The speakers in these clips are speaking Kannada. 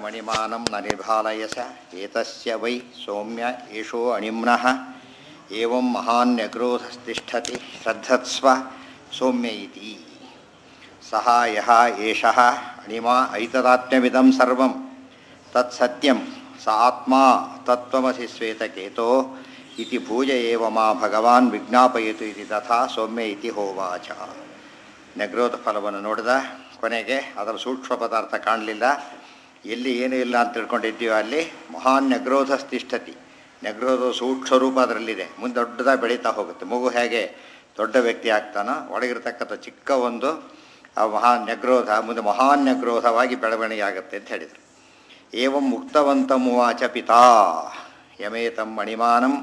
ಮಣಿಮಾನಂ ನ ನಿಭಾಲಯಸ ಏತಸ್ಯ ವೈ ಸೌಮ್ಯ ಏಷೋ ಅಣಿಮ್ನಃ ಏವಂ ಮಹಾನ್ಯಗ್ರೋಧಸ್ತಿಷ್ಠತಿ ಶ್ರದ್ಧತ್ಸ್ವ ಸೌಮ್ಯ ಇತಿ ಸಹ ಯಹ ಏಷಃ ಅಣಿಮಾ ಐತದಾತ್ಮ್ಯವಿದಂ ಸರ್ವಂ ತತ್ಸತ್ಯಂ ಸ ಆತ್ಮ ತತ್ವಮಸಿ ಶ್ವೇತಕೇತೋ ಇತಿ ಭೂಯ ಏವ ಮಾ ಭಗವಾನ್ ವಿಜ್ಞಾಪಯತು ಇತಿ ತಥಾ ಸೌಮ್ಯ ಇತಿ ಹೋವಾಚ ನಗ್ರೋಧ ಫಲವನ್ನು ನೋಡಿದ ಕೊನೆಗೆ ಅದರ ಸೂಕ್ಷ್ಮ ಪದಾರ್ಥ ಕಾಣಲಿಲ್ಲ ಎಲ್ಲಿ ಏನೂ ಇಲ್ಲ ಅಂತ ತಿಳ್ಕೊಂಡಿದ್ದೀವೋ ಅಲ್ಲಿ ಮಹಾನ್ ನಗ್ರೋಧ ತಿಷ್ಠತಿ ನಗ್ರೋಧ ಸೂಕ್ಷ್ಮ ರೂಪ ಅದರಲ್ಲಿದೆ ಮುಂದೆ ದೊಡ್ಡದಾಗಿ ಬೆಳೀತಾ ಹೋಗುತ್ತೆ ಮಗು ಹೇಗೆ ದೊಡ್ಡ ವ್ಯಕ್ತಿ ಆಗ್ತಾನೋ ಒಳಗಿರ್ತಕ್ಕಂಥ ಚಿಕ್ಕ ಒಂದು ಆ ಮಹಾನ್ ನಗ್ರೋಧ ಮುಂದೆ ಮಹಾನ್ ನಗ್ರೋಧವಾಗಿ ಬೆಳವಣಿಗೆ ಆಗುತ್ತೆ ಅಂತ ಹೇಳಿದರು ಏವಂ ಮುಕ್ತವಂತಮುವಾಚ ಪಿತಾ ಯಮೇತಂ ಮಣಿಮಾನಂ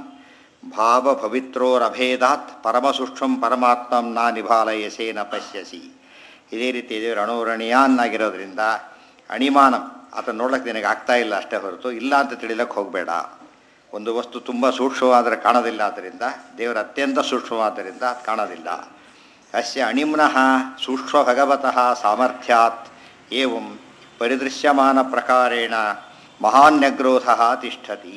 ಭಾವಪವಿತ್ರೋರಭೇದಾತ್ ಪರಮಸೂಕ್ಷ್ಮಂ ಪರಮಾತ್ಮಂ ನಾ ನಿಭಾಲಯಸೇ ನ ಪಶ್ಯಸಿ ಇದೇ ರೀತಿ ದೇವರು ಅಣುರಣೀಯಾನ್ನಾಗಿರೋದ್ರಿಂದ ಅಣಿಮಾನಂ ಆತ ನೋಡ್ಲಿಕ್ಕೆ ನಿನಗೆ ಆಗ್ತಾ ಇಲ್ಲ ಅಷ್ಟೇ ಹೊರತು ಇಲ್ಲ ಅಂತ ತಿಳಿಲಕ್ಕೆ ಹೋಗಬೇಡ ಒಂದು ವಸ್ತು ತುಂಬ ಸೂಕ್ಷ್ಮವಾದರೆ ಕಾಣೋದಿಲ್ಲ ಆದ್ದರಿಂದ ದೇವರು ಅತ್ಯಂತ ಸೂಕ್ಷ್ಮವಾದ್ದರಿಂದ ಅದು ಕಾಣೋದಿಲ್ಲ ಅಸ್ಯ ಅಣಿಮ್ನಃ ಸೂಕ್ಷ್ಮ ಭಗವತಃ ಸಾಮರ್ಥ್ಯಾತ್ ಏವಂ ಪರಿದೃಶ್ಯಮಾನ ಪ್ರಕಾರೇಣ ಮಹಾನ್ಯಗ್ರೋಧ ತಿಷ್ಠತಿ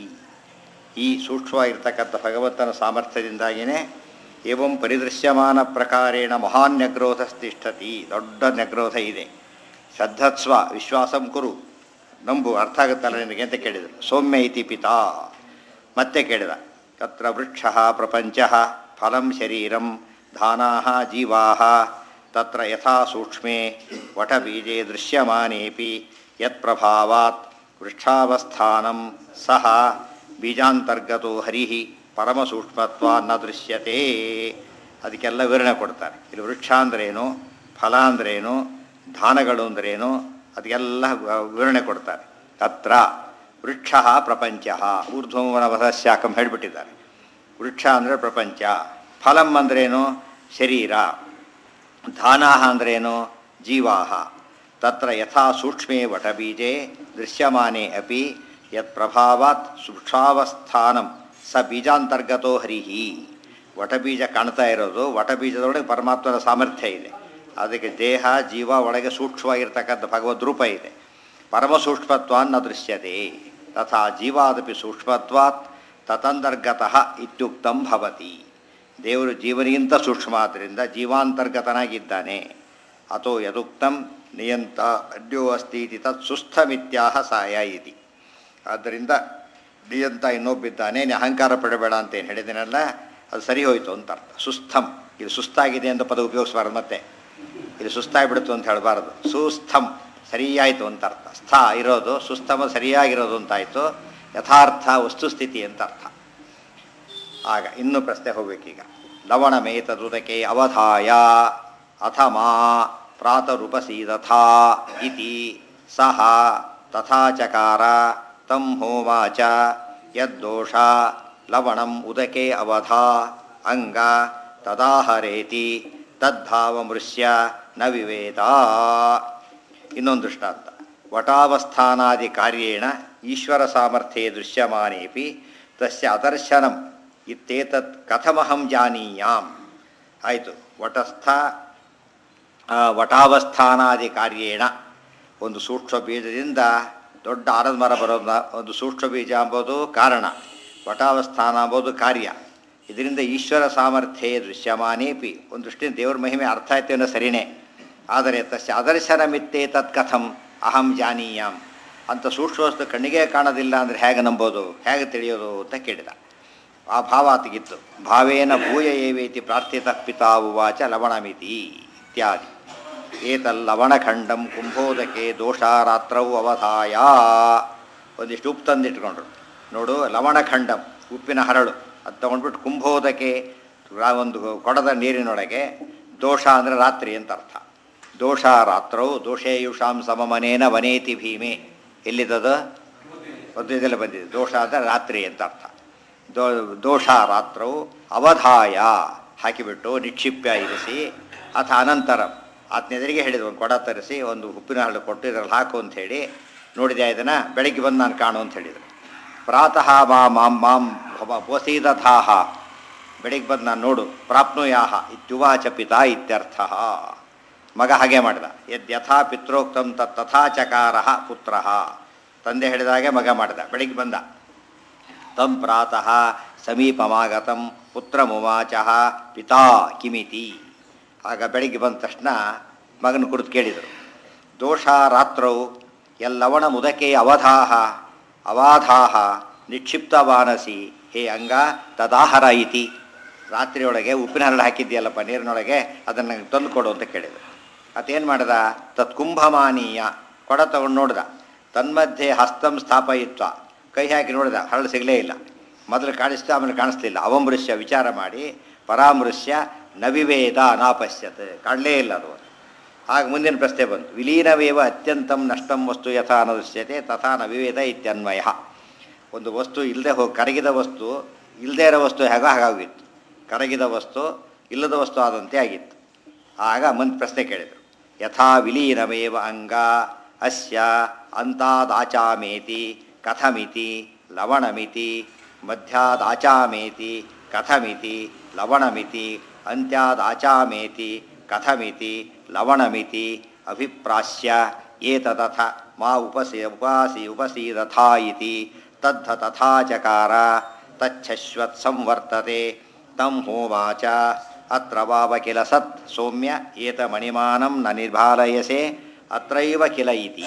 ಈ ಸೂಕ್ಷ್ಮವಾಗಿರ್ತಕ್ಕಂಥ ಭಗವಂತನ ಸಾಮರ್ಥ್ಯದಿಂದಾಗಿಯೇ ಏವಂ ಪರಿದೃಶ್ಯಮಾನ ಪ್ರಕಾರೇಣ ಮಹಾನ್ ನಗ್ರೋಧ ತಿಷ್ಠತಿ ದೊಡ್ಡ ನಗ್ರೋಧ ಇದೆ ಶ್ರದ್ಧತ್ಸ್ವ ವಿಶ್ವಾಸಂ ಕುರು ನಂಬು ಅರ್ಥ ಆಗುತ್ತಲ್ಲ ನಿನಗೆ ಅಂತ ಕೇಳಿದರು ಸೌಮ್ಯ ಇತಿ ಪಿತಾ ಮತ್ತೆ ಕೇಳಿದ ತತ್ರ ವೃಕ್ಷ ಪ್ರಪಂಚ ಫಲಂ ಶರೀರಂ ಧಾನಾ ಜೀವಾ ತತ್ರ ಯಥಾ ಸೂಕ್ಷ್ಮೇ ವಟಬೀಜೆ ದೃಶ್ಯಮಾನೇಪಿ ಯತ್ಪ್ರಭಾವಾತ್ ವೃಕ್ಷಾವಸ್ಥಾನಂ ಸಹ ಬೀಜಾಂತರ್ಗತೋ ಹರಿ ಪರಮಸೂಕ್ಷ್ಮತ್ವ ನ ದೃಶ್ಯತೆ ಅದಕ್ಕೆಲ್ಲ ವಿವರಣೆ ಕೊಡ್ತಾರೆ ಇಲ್ಲಿ ವೃಕ್ಷ ಅಂದ್ರೇನು ಫಲ ಅಂದ್ರೇನು ಧಾನಗಳು ಅಂದ್ರೇನು ಅದಕ್ಕೆಲ್ಲ ವಿವರಣೆ ಕೊಡ್ತಾರೆ ತತ್ರ ವೃಕ್ಷ ಪ್ರಪಂಚ ಊರ್ಧ್ವಮನ ವಸಸ್ಯಾಕಂ ಹೇಳಿಬಿಟ್ಟಿದ್ದಾರೆ ವೃಕ್ಷ ಅಂದರೆ ಪ್ರಪಂಚ ಫಲಂ ಅಂದ್ರೇನು ಶರೀರ ಧಾನಾಹ ಅಂದ್ರೇನು ಜೀವಾಹ ತತ್ರ ಯಥಾ ಸೂಕ್ಷ್ಮೇ ವಟಬೀಜೆ ದೃಶ್ಯಮಾನೆ ಅಪಿ ಯತ್ ಪ್ರಭಾವಾತ್ ಸೂಕ್ಷ್ಮಾವಸ್ಥಾನಂ ಸ ಬೀಜಾಂತರ್ಗತೋ ಹರಿಹಿ ವಟಬೀಜ ಕಾಣ್ತಾ ಇರೋದು ವಟಬೀಜದೊಳಗೆ ಪರಮಾತ್ಮನ ಸಾಮರ್ಥ್ಯ ಇದೆ ಅದಕ್ಕೆ ದೇಹ ಜೀವ ಒಳಗೆ ಸೂಕ್ಷ್ಮವಾಗಿರ್ತಕ್ಕಂಥ ಭಗವದ್ ರೂಪ ಇದೆ ಪರಮಸೂಕ್ಷ್ಮತ್ವಾನ್ನ ದೃಶ್ಯತೆ ತಥಾ ಜೀವಾದಪಿ ಸೂಕ್ಷ್ಮತ್ವಾತ್ ತತಂತರ್ಗತಃ ಇತ್ಯುಕ್ತಂ ಭವತಿ ದೇವರು ಜೀವನಿಗಿಂತ ಸೂಕ್ಷ್ಮ ಆದ್ದರಿಂದ ಜೀವಾಂತರ್ಗತನಾಗಿದ್ದಾನೆ ಅಥೋ ಯದುಕ್ತಂ ನಿಯಂತ ಅಡ್ಯೋ ಅಸ್ತಿ ಇತಿ ತತ್ ಸುಸ್ಥಮಿತ್ಯಾಹ ಸಾಯ ಇತಿ ಆದ್ದರಿಂದ ನಿಯಂತ ಇನ್ನೊಬ್ಬಿದ್ದಾನೆ ನೀ ಅಹಂಕಾರ ಪಡಬೇಡ ಅಂತ ಏನು ಹೇಳಿದ್ದೀನಲ್ಲ ಅದು ಸರಿ ಹೋಯಿತು ಅಂತ ಅರ್ಥ ಸುಸ್ಥಂ ಇದು ಸುಸ್ತಾಗಿದೆ ಅಂತ ಪದ ಉಪಯೋಗಿಸಬಾರ್ದು ಮತ್ತೆ ಇದು ಸುಸ್ತಾಗಿಬಿಡ್ತು ಅಂತ ಹೇಳಬಾರ್ದು ಸುಸ್ಥಂ ಸರಿಯಾಯಿತು ಅಂತ ಅರ್ಥ ಸ್ಥ ಇರೋದು ಸುಸ್ತಮ ಸರಿಯಾಗಿರೋದು ಅಂತಾಯಿತು ಯಥಾರ್ಥ ವಸ್ತುಸ್ಥಿತಿ ಅಂತ ಅರ್ಥ ಆಗ ಇನ್ನೂ ಪ್ರಶ್ನೆ ಹೋಗ್ಬೇಕೀಗ ಲವಣಮೇತದುದಕೆ ಅವಧಾಯ ಅಥಮಾ ಪ್ರಾತರುಪಸೀದಥಾ ಇತಿ ಸಹ ತಥಾಚಕಾರ ತಂ ಹೋವಾಚ ಯದ್ದೋಷ ಲವಣಂ ಉದಕೆ ಅವಧಾ ಅಂಗ ತದಾಹರೇತಿ ತದ್ಭಾವಮೃಶ್ಯ ನ ವಿವೇದ ಇನ್ನೊಂದು ದೃಷ್ಟಾಂತ ವಟಾವಸ್ಥಾನಾದಿ ಕಾರ್ಯೇಣ ಈಶ್ವರ ಸಾಮರ್ಥ್ಯೆ ದೃಶ್ಯಮಾನೇಪಿ ತಸ್ಯ ಅದರ್ಶನಂ ಇತ್ತೇತತ್ ಕಥಮಹಂ ಜಾನೀಯಾಂ ಆಯಿತು ವಟಸ್ಥ ವಟಾವಸ್ಥಾನಾದಿ ಕಾರ್ಯೇಣ ಒಂದು ಸೂಕ್ಷ್ಮ ಬೀಜದಿಂದ ದೊಡ್ಡ ಆರದ ಮರ ಬರೋದನ್ನ ಒಂದು ಸೂಕ್ಷ್ಮ ಬೀಜ ಅಂಬೋದು ಕಾರಣ ವಟಾವಸ್ಥಾನ ಅಂಬೋದು ಕಾರ್ಯ ಇದರಿಂದ ಈಶ್ವರ ಸಾಮರ್ಥ್ಯೆ ದೃಶ್ಯಮಾನೇಪಿ ಒಂದು ದೃಷ್ಟಿಯಿಂದ ದೇವರ ಮಹಿಮೆ ಅರ್ಥ ಆಯ್ತು ಅನ್ನೋ ಸರಿಯೇ ಆದರೆ ತಸ್ಯ ಅದರ್ಶನ ಮಿತ್ತೇ ತತ್ ಕಥಂ ಅಹಂ ಜಾನೀಯಾಂ ಅಂತ ಸೂಕ್ಷ್ಮ ವಸ್ತು ಕಣ್ಣಿಗೆ ಕಾಣೋದಿಲ್ಲ ಅಂದರೆ ಹೇಗೆ ನಂಬೋದು ಹೇಗೆ ತಿಳಿಯೋದು ಅಂತ ಕೇಳಿದ ಆ ಭಾವ ಆತಗಿತ್ತು ಭಾವೇನ ಭೂಯ ಏವೇತಿ ಪ್ರಾರ್ಥಿತ ಪಿತಾ ಉವಾಚ ಲವಣಮಿತಿ ಇತ್ಯಾದಿ ಏತಲ್ಲವಣಖಂಡಂ ಕುಂಭೋದಕೆ ದೋಷಾರಾತ್ರವು ಅವಧಾಯ ಒಂದಿಷ್ಟು ಉಪ್ಪು ತಂದಿಟ್ಕೊಂಡ್ರು ನೋಡು ಲವಣಖಂಡಂ ಉಪ್ಪಿನ ಹರಳು ಅದು ತೊಗೊಂಡ್ಬಿಟ್ಟು ಕುಂಭೋದಕೆ ಒಂದು ಕೊಡದ ನೀರಿನೊಳಗೆ ದೋಷ ಅಂದರೆ ರಾತ್ರಿ ಅಂತ ಅರ್ಥ ದೋಷ ರಾತ್ರವು ದೋಷೇಯುಷಾಂ ಸಮಮನೇನ ವನೇತಿ ಭೀಮೆ ಎಲ್ಲಿದ್ದದು ಮಧ್ಯದಲ್ಲಿ ಬಂದಿದೆ ದೋಷ ಅಂದರೆ ರಾತ್ರಿ ಅಂತ ಅರ್ಥ ದೋ ದೋಷ ರಾತ್ರವು ಅವಧಾಯ ಹಾಕಿಬಿಟ್ಟು ನಿಕ್ಷಿಪ್ಯ ಇರಿಸಿ ಅಥ ಅನಂತರ ಆತನೆದುರಿಗೆ ಹೇಳಿದ್ರು ಒಂದು ಕೊಡ ತರಿಸಿ ಒಂದು ಉಪ್ಪಿನ ಹರಳು ಕೊಟ್ಟು ಇದರಲ್ಲಿ ಹಾಕು ಅಂತ ಹೇಳಿ ನೋಡಿದೆ ಇದನ್ನು ಬೆಳಗ್ಗೆ ಬಂದು ನಾನು ಕಾಣು ಅಂತ ಹೇಳಿದರು ಪ್ರಾತಃ ಮಾ ಮಾಂ ಮಾಂ ವಸೀದಥಾಹ ಬೆಳಿಗ್ಗೆ ಬಂದು ನಾನು ನೋಡು ಪ್ರಾಪ್ನುಯಾಹ ಇತ್ಯುವಾಚ ಪಿತಾ ಇತ್ಯರ್ಥ ಮಗ ಹಾಗೆ ಮಾಡಿದ ಯದ್ ಯಥಾ ಪಿತ್ರೋಕ್ತಂ ತತ್ ತಥಾ ಚಕಾರ ಪುತ್ರ ತಂದೆ ಹೇಳಿದಾಗೆ ಮಗ ಮಾಡ್ದ ಬೆಳಿಗ್ಗೆ ಬಂದ ತಂ ಪ್ರಾತಃ ಸಮೀಪಮಾಗತಂ ಪುತ್ರಮುವಾಚ ಪಿತಾ ಕಿಮಿತಿ ಆಗ ಬೆಳಿಗ್ಗೆ ಬಂದ ತಕ್ಷಣ ಮಗನ ಕುರಿತು ಕೇಳಿದರು ದೋಷ ರಾತ್ರೌ ಎಲ್ಲವಣ ಮುದಕೆ ಅವಧಾಹ ಅವಾಧಾಹ ನಿಕ್ಷಿಪ್ತವಾನಸಿ ಹೇ ಅಂಗ ತದಾಹರ ಇತಿ ರಾತ್ರಿಯೊಳಗೆ ಉಪ್ಪಿನ ಹರಳು ಹಾಕಿದ್ಯಲ್ಲಪ್ಪ ನೀರಿನೊಳಗೆ ಅದನ್ನು ನಂಗೆ ತಂದು ಕೊಡು ಅಂತ ಕೇಳಿದರು ಅತೇನು ಮಾಡ್ದ ತತ್ಕುಂಭಮಾನೀಯ ಕೊಡ ತಗೊಂಡು ನೋಡ್ದ ತನ್ಮಧ್ಯೆ ಹಸ್ತಂ ಸ್ಥಾಪಯಿತ್ವ ಕೈ ಹಾಕಿ ನೋಡಿದ ಹರಳು ಸಿಗಲೇ ಇಲ್ಲ ಮೊದಲು ಕಾಣಿಸ್ತು ಆಮೇಲೆ ಕಾಣಿಸ್ಲಿಲ್ಲ ಅವಮೃಶ್ಯ ವಿಚಾರ ಮಾಡಿ ಪರಾಮೃಶ್ಯ ನವಿವೇದ ನಾಪಶ್ಯತ್ ಕಾಣಲೇ ಇಲ್ಲ ಅದು ಆಗ ಮುಂದಿನ ಪ್ರಶ್ನೆ ಬಂತು ವಿಲೀನವೇವ ಅತ್ಯಂತಂ ನಷ್ಟಂ ವಸ್ತು ಯಥಾ ನದೃಶ್ಯತೆ ತಥಾ ನವಿವೇದ ಇತ್ಯನ್ವಯ ಒಂದು ವಸ್ತು ಇಲ್ಲದೆ ಹೋಗಿ ಕರಗಿದ ವಸ್ತು ಇಲ್ಲದೇ ಇರೋ ವಸ್ತು ಹೇಗೋ ಹಾಗಾಗಿತ್ತು ಕರಗಿದ ವಸ್ತು ಇಲ್ಲದ ವಸ್ತು ಆದಂತೆ ಆಗಿತ್ತು ಆಗ ಮುಂದೆ ಪ್ರಶ್ನೆ ಕೇಳಿದರು ಯಥಾ ವಿಲೀನಮೇವ ಅಂಗ ಅಸ್ಯ ಅಂತಾದಾಚಾಮೇತಿ ಕಥಮಿತಿ ಲವಣಮಿತಿ ಮಧ್ಯಾದಾಚಾಮೇತಿ ಕಥಮಿತಿ ಲವಣಮಿತಿ ಅಂತ್ಯಾದಾಚಾಮೇತಿ ಕಥಮಿತಿ ಲವಣಮಿತಿ ಅಭಿಪ್ರಾಸ್ಯ ಏತದಥ ಮಾ ಉಪಸಿ ಉಪಾಸಿ ಉಪಸೀದಥಾ ಇತಿ ತದ್ಧ ತಥಾ ಚಕಾರ ತಚ್ಛಶ್ವತ್ ಸಂವರ್ತತೆ ತಂ ಹೋವಾಚ ಅತ್ರ ವಾವ ಕಿಲ ಸತ್ ಸೌಮ್ಯ ಏತಮಣಿಮಾನಂ ನ ನಿರ್ಭಾಲಯಸೆ ಅತ್ರೈವ ಕಿಲ ಇತಿ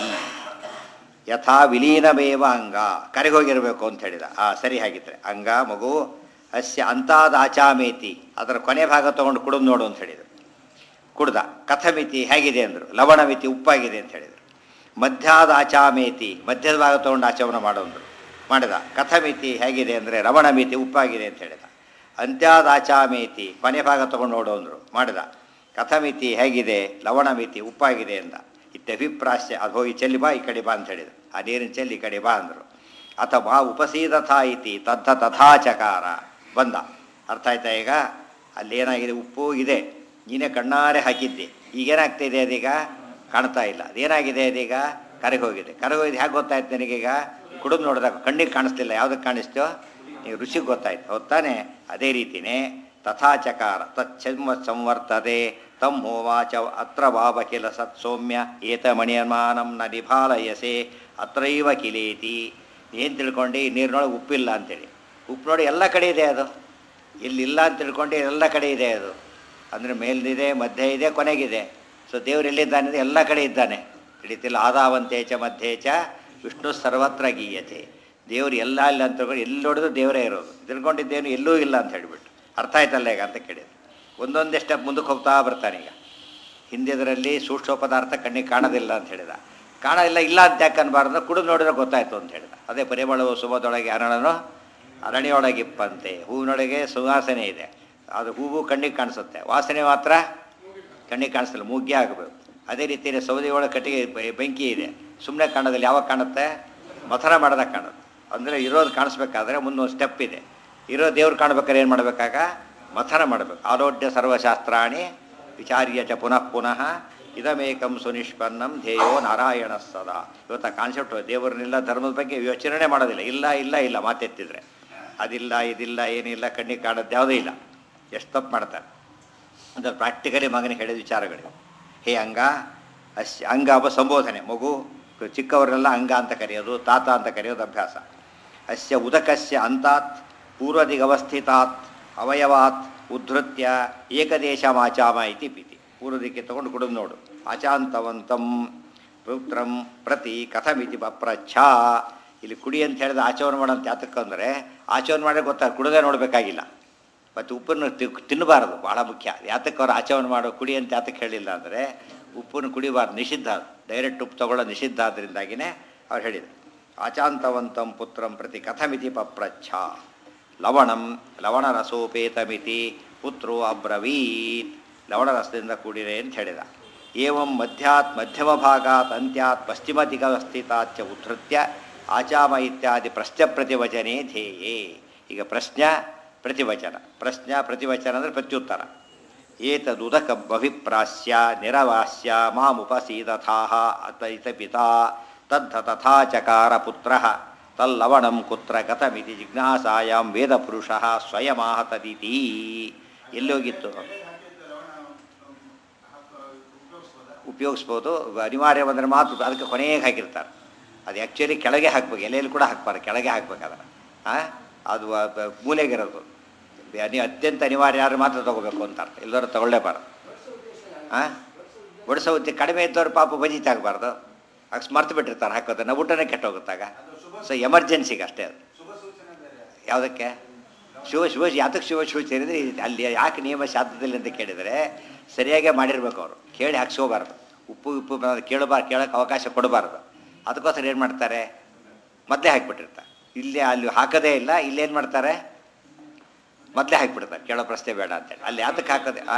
ಯಥಾ ವಿಲೀನಮೇವ ಅಂಗ ಕರೆಗೋಗಿರಬೇಕು ಅಂತ ಹೇಳಿದ ಆ ಸರಿ ಹಾಗಿದ್ರೆ ಅಂಗ ಮಗು ಅಸ್ಯ ಅಂತಾದಾಚಾಮೇತಿ ಅದರ ಕೊನೆ ಭಾಗ ತೊಗೊಂಡು ಕುಡಿದು ನೋಡು ಅಂತ ಹೇಳಿದರು ಕುಡ್ದ ಕಥಮಿತಿ ಹೇಗಿದೆ ಅಂದರು ಲವಣಮಿತಿ ಉಪ್ಪಾಗಿದೆ ಅಂತ ಹೇಳಿದರು ಮಧ್ಯಾದ ಆಚಾಮೇತಿ ಮಧ್ಯದ ಭಾಗ ತೊಗೊಂಡು ಆಚಮನ ಮಾಡೋಂದ್ರು ಮಾಡಿದ ಕಥಮಿತಿ ಹೇಗಿದೆ ಅಂದರೆ ರವಣಮಿತಿ ಉಪ್ಪಾಗಿದೆ ಅಂತ ಹೇಳಿದ ಅಂತ್ಯಾದ ಆಚಾಮೇತಿ ಕೊನೆ ಭಾಗ ತೊಗೊಂಡು ನೋಡು ಅಂದರು ಮಾಡಿದ ಕಥಮಿತಿ ಹೇಗಿದೆ ಲವಣಮಿತಿ ಉಪ್ಪಾಗಿದೆ ಅಂದ ಇತ್ಯಭಿಪ್ರಾಸ್ಯ ಅದು ಹೋಗಿ ಚೆಲ್ಲಿ ಬಾ ಈ ಕಡೆ ಬಾ ಅಂತ ಹೇಳಿದ ಆ ನೀರಿನ ಚೆಲ್ಲಿ ಈ ಕಡೆ ಬಾ ಅಂದರು ಅಥವಾ ಉಪಸೀದಥಾ ಇತಿ ತದ್ಧ ತಥಾಚಕಾರ ಬಂದ ಅರ್ಥ ಆಯ್ತಾ ಈಗ ಅಲ್ಲೇನಾಗಿದೆ ಉಪ್ಪು ಇದೆ ನೀನೇ ಕಣ್ಣಾರೆ ಹಾಕಿದ್ದೆ ಈಗೇನಾಗ್ತಿದೆ ಅದೀಗ ಕಾಣ್ತಾ ಇಲ್ಲ ಅದೇನಾಗಿದೆ ಅದೀಗ ಕರಗಿ ಹೋಗಿದೆ ಕರಗಿ ಹೋಗಿದೆ ಹೇಗೆ ಗೊತ್ತಾಯ್ತು ನನಗೀಗ ಕುಡಿದು ನೋಡಿದಾಗ ಕಣ್ಣಿಗೆ ಕಾಣಿಸ್ತಿಲ್ಲ ಯಾವುದಕ್ಕೆ ಕಾಣಿಸ್ತೋ ನೀವು ರುಚಿಗೆ ಗೊತ್ತಾಯ್ತು ಹೊತ್ತಾನೆ ಅದೇ ರೀತಿಯೇ ತಥಾಚಕಾರ ತಚ್ಛನ್ಮ ಸಂವರ್ತತೆ ತಂ ಹೋವಾಚ ಅತ್ರ ವಾವ ಕಿಲ ಸತ್ ಸೌಮ್ಯ ಏತ ಮಣಿಯಮಾನಂ ನ ನಿಭಾಲಯಸೆ ಅತ್ರೈವ ಕಿಲೇತಿ ಏನು ತಿಳ್ಕೊಂಡು ಈ ನೀರಿನೊಳಗೆ ಉಪ್ಪಿಲ್ಲ ಅಂತೇಳಿ ಉಪ್ಪು ನೋಡಿ ಎಲ್ಲ ಕಡೆ ಇದೆ ಅದು ಇಲ್ಲಿಲ್ಲ ಅಂತ ತಿಳ್ಕೊಂಡು ಎಲ್ಲ ಕಡೆ ಇದೆ ಅದು ಅಂದರೆ ಮೇಲಿದೆ ಮಧ್ಯೆ ಇದೆ ಕೊನೆಗಿದೆ ಸೊ ದೇವರು ಎಲ್ಲಿದ್ದಾನೆ ಅಂದರೆ ಎಲ್ಲ ಕಡೆ ಇದ್ದಾನೆ ಹಿಡಿತಿಲ್ಲ ಆದಾವಂತೇಚ ಮಧ್ಯೇಚ ವಿಷ್ಣು ಸರ್ವತ್ರ ಗೀಯತೆ ದೇವರು ಎಲ್ಲ ಇಲ್ಲ ಅಂತ ತಿಳ್ಕೊಂಡು ಎಲ್ಲಿ ನೋಡಿದ್ರು ದೇವರೇ ಇರೋದು ತಿಳ್ಕೊಂಡಿದ್ದೇನು ಎಲ್ಲೂ ಇಲ್ಲ ಅಂತ ಹೇಳಿಬಿಟ್ಟು ಅರ್ಥ ಆಯ್ತಲ್ಲ ಈಗ ಅಂತ ಕೇಳಿದ್ರು ಒಂದೊಂದೇ ಸ್ಟೆಪ್ ಮುಂದಕ್ಕೆ ಹೋಗ್ತಾ ಬರ್ತಾನೆ ಈಗ ಹಿಂದಿದರಲ್ಲಿ ಸೂಕ್ಷ್ಮ ಪದಾರ್ಥ ಕಣ್ಣಿಗೆ ಕಾಣೋದಿಲ್ಲ ಅಂತ ಹೇಳಿದ ಕಾಣೋದಿಲ್ಲ ಇಲ್ಲ ಅಂತ ಯಾಕೆ ಅನ್ಬಾರ್ದು ಕುಡಿದು ನೋಡಿದ್ರೆ ಗೊತ್ತಾಯ್ತು ಅಂತ ಹೇಳಿದ ಅದೇ ಪರಿಮಳವು ಸುಮದೊಳಗೆ ಅರಣನು ಅರಣಿಯೊಳಗಿಪ್ಪಂತೆ ಹೂವಿನೊಳಗೆ ಸುವಾಸನೆ ಇದೆ ಅದು ಹೂವು ಕಣ್ಣಿಗೆ ಕಾಣಿಸುತ್ತೆ ವಾಸನೆ ಮಾತ್ರ ಕಣ್ಣಿಗೆ ಕಾಣಿಸ್ತಿಲ್ಲ ಮೂಗ್ಗೆ ಆಗಬೇಕು ಅದೇ ರೀತಿಯಲ್ಲಿ ಸೌದೆ ಒಳಗೆ ಕಟ್ಟಿಗೆ ಬೆ- ಬೆಂಕಿ ಇದೆ ಸುಮ್ಮನೆ ಕಾಣೋದಿಲ್ಲ ಯಾವಾಗ ಕಾಣುತ್ತೆ ಮಥನ ಮಾಡಿದಾಗ ಕಾಣುತ್ತೆ ಅಂದರೆ ಇರೋದು ಕಾಣಿಸ್ಬೇಕಾದ್ರೆ ಮುಂದೊಂದು ಸ್ಟೆಪ್ ಇದೆ ಇರೋ ದೇವ್ರು ಕಾಣ್ಬೇಕಾದ್ರೆ ಏನು ಮಾಡಬೇಕಾಗ ಮಥನ ಮಾಡಬೇಕು ಆರೋಗ್ಯ ಸರ್ವಶಾಸ್ತ್ರಾಣಿ ವಿಚಾರ್ಯ ಚ ಪುನಃ ಪುನಃ ಇದಮೇಕಂ ಸುನಿಷ್ಪನ್ನಂ ಧ್ಯೇಯೋ ನಾರಾಯಣ ಸದಾ ಇವತ್ತು ಆ ಕಾನ್ಸೆಪ್ಟ್ ದೇವರನ್ನೆಲ್ಲ ಧರ್ಮದ ಬಗ್ಗೆ ಯೋಚನೆ ಮಾಡೋದಿಲ್ಲ ಇಲ್ಲ ಇಲ್ಲ ಇಲ್ಲ ಮಾತೆತ್ತಿದ್ರೆ ಅದಿಲ್ಲ ಇದಿಲ್ಲ ಏನಿಲ್ಲ ಕಣ್ಣಿಗೆ ಕಾಣೋದು ಯಾವುದೂ ಇಲ್ಲ ಎಷ್ಟು ತಪ್ಪು ಮಾಡ್ತಾರೆ ಅಂದರೆ ಪ್ರಾಕ್ಟಿಕಲಿ ಮಗನಿಗೆ ಹೇಳಿದ ವಿಚಾರಗಳು ಹೇ ಅಂಗ ಅಸ್ ಅಂಗ ಅವ ಸಂಬೋಧನೆ ಮಗು ಚಿಕ್ಕವರೆಲ್ಲ ಅಂಗ ಅಂತ ಕರೆಯೋದು ತಾತ ಅಂತ ಕರೆಯೋದು ಅಭ್ಯಾಸ ಅಸ್ಯ ಉದಕಸ್ಯ ಅಂತಾತ್ ಪೂರ್ವದಿಗವಸ್ಥಿತಾತ್ ಅವಯವಾತ್ ಉದ್ಧೃತ್ಯ ಏಕದೇಶಮಾಚಾಮ ಇತಿ ಪಿತಿ ಪೂರ್ವದಿಕ್ಕೆ ತಗೊಂಡು ಕುಡಿದು ನೋಡು ಆಚಾಂತವಂತಂ ಪುತ್ರಂ ಪ್ರತಿ ಕಥಮಿತಿ ಪಪ್ರಚ್ಛ ಇಲ್ಲಿ ಕುಡಿ ಅಂತ ಹೇಳಿದ ಆಚರಣೆ ಮಾಡೋಂತ ಯಾತಕ್ಕಂದರೆ ಆಚರಣೆ ಮಾಡಿ ಗೊತ್ತಾಗ ಕುಡದೆ ನೋಡಬೇಕಾಗಿಲ್ಲ ಮತ್ತು ಉಪ್ಪನ್ನು ತಿ- ತಿನ್ನಬಾರದು ಭಾಳ ಮುಖ್ಯ ಯಾತಕ್ಕೆ ಅವ್ರು ಆಚರಣೆ ಮಾಡೋ ಕುಡಿ ಅಂತ ಯಾತಕ್ಕೆ ಹೇಳಿಲ್ಲ ಅಂದರೆ ಉಪ್ಪನ್ನು ಕುಡಿಬಾರ್ದು ನಿಷಿದ್ಧ ಡೈರೆಕ್ಟ್ ಉಪ್ಪು ತಗೊಳ್ಳೋ ನಿಷಿದ್ಧ ಆದ್ದರಿಂದಾಗಿನೇ ಅವ್ರು ಹೇಳಿದರು ಆಚಾಂತವಂತಂ ಪುತ್ರಂ ಪ್ರತಿ ಕಥಮಿತಿ ಪಪ್ರಚ್ಛ ಲವಣಂ ಲವಣರಸೋಪೇತಮಿತಿ ಪುತ್ರೋ ಅಬ್ರವೀತ್ ಲವಣರಸದಿಂದ ಕೂಡಿದೆ ಅಂತ ಹೇಳಿದ ಏವಂ ಮಧ್ಯಾತ್ ಮಧ್ಯಮ ಭಾಗಾತ್ ಅಂತ್ಯಾತ್ ಪಶ್ಚಿಮ ದಿಗಸ್ಥಿತಾಚ ಉದ್ಧೃತ್ಯ ಆಚಾಮ ಇತ್ಯಾದಿ ಪ್ರಶ್ನೆ ಪ್ರತಿವಚನೆ ಧ್ಯೇಯೇ ಈಗ ಪ್ರಶ್ನೆ ಪ್ರತಿವಚನ ಪ್ರಶ್ನೆ ಪ್ರತಿವಚನ ಅಂದರೆ ಪ್ರತ್ಯುತ್ತರ ಏತದುದಕ ಅಭಿಪ್ರಾಸ್ಯ ನಿರವಾಸ್ಯ ಮಾಮುಪಸೀದಥಾಹ ಅತ ಇತ ಪಿತಾ ತದ್ಧ ತಥಾ ಚಕಾರ ಪುತ್ರ ತಲ್ಲವಣಂ ಕುತ್ರ ಗತಮಿತಿ ಜಿಜ್ಞಾಸಾಯಾಂ ವೇದಪುರುಷ ಸ್ವಯಮಾಹ ತದಿತಿ ಎಲ್ಲೋಗಿತ್ತು ಉಪಯೋಗಿಸ್ಬೋದು ಅನಿವಾರ್ಯ ಬಂದರೆ ಮಾತ್ರ ಅದಕ್ಕೆ ಕೊನೆಗೆ ಹಾಕಿರ್ತಾರೆ ಅದು ಆ್ಯಕ್ಚುಲಿ ಕೆಳಗೆ ಹಾಕ್ಬೇಕು ಎಲೆಯಲ್ಲಿ ಕೂಡ ಹಾಕ್ಬಾರ್ದು ಕೆಳಗೆ ಹಾಕ್ಬೇಕು ಅದನ್ನು ಹಾಂ ಅದು ಆ ಬ- ಮೂಲೆಗಿರೋದು ಅನಿ ಅತ್ಯಂತ ಅನಿವಾರ್ಯ ಯಾರು ಮಾತ್ರ ತೊಗೋಬೇಕು ಅಂತಾರೆ ಇಲ್ಲದವ್ರು ತೊಗೊಳ್ಳೇಬಾರ್ದು ಹಾಂ ಬಡಿಸೋ ಉದ್ದಿ ಕಡಿಮೆ ಇದ್ದವ್ರು ಪಾಪ ಬಜಿತ್ ಆಗಬಾರ್ದು ಆಗ ಮರ್ತು ಬಿಟ್ಟಿರ್ತಾರೆ ಹಾಕೋದನ್ನ ಊಟನೇ ಕೆಟ್ಟೋಗುತ್ತಾಗ ಸೊ ಎಮರ್ಜೆನ್ಸಿಗೆ ಅಷ್ಟೇ ಅದು ಯಾವುದಕ್ಕೆ ಶಿವ ಶಿವ ಯಾತಕ್ಕೆ ಶಿವ ಸೂಚನೆ ಅಂದರೆ ಅಲ್ಲಿ ಯಾಕೆ ನಿಯಮ ಶಾಸ್ತ್ರದಲ್ಲಿ ಅಂತ ಕೇಳಿದರೆ ಸರಿಯಾಗೇ ಮಾಡಿರ್ಬೇಕು ಅವರು ಕೇಳಿ ಹಾಕ್ಸ್ಕೋಬಾರ್ದು ಉಪ್ಪು ಉಪ್ಪು ಬರೋದು ಕೇಳಬಾರ್ದು ಕೇಳೋಕ್ಕೆ ಅವಕಾಶ ಕೊಡಬಾರ್ದು ಅದಕ್ಕೋಸ್ಕರ ಏನು ಮಾಡ್ತಾರೆ ಮೊದಲೇ ಹಾಕಿಬಿಟ್ಟಿರ್ತಾರೆ ಇಲ್ಲಿ ಅಲ್ಲಿ ಹಾಕೋದೇ ಇಲ್ಲ ಇಲ್ಲೇನು ಮಾಡ್ತಾರೆ ಮೊದಲೇ ಹಾಕಿಬಿಡ್ತಾರೆ ಕೇಳೋ ಪ್ರಶ್ನೆ ಬೇಡ ಅಂತೇಳಿ ಅಲ್ಲಿ ಯಾತಕ್ಕೆ ಹಾಕೋದೆ ಆ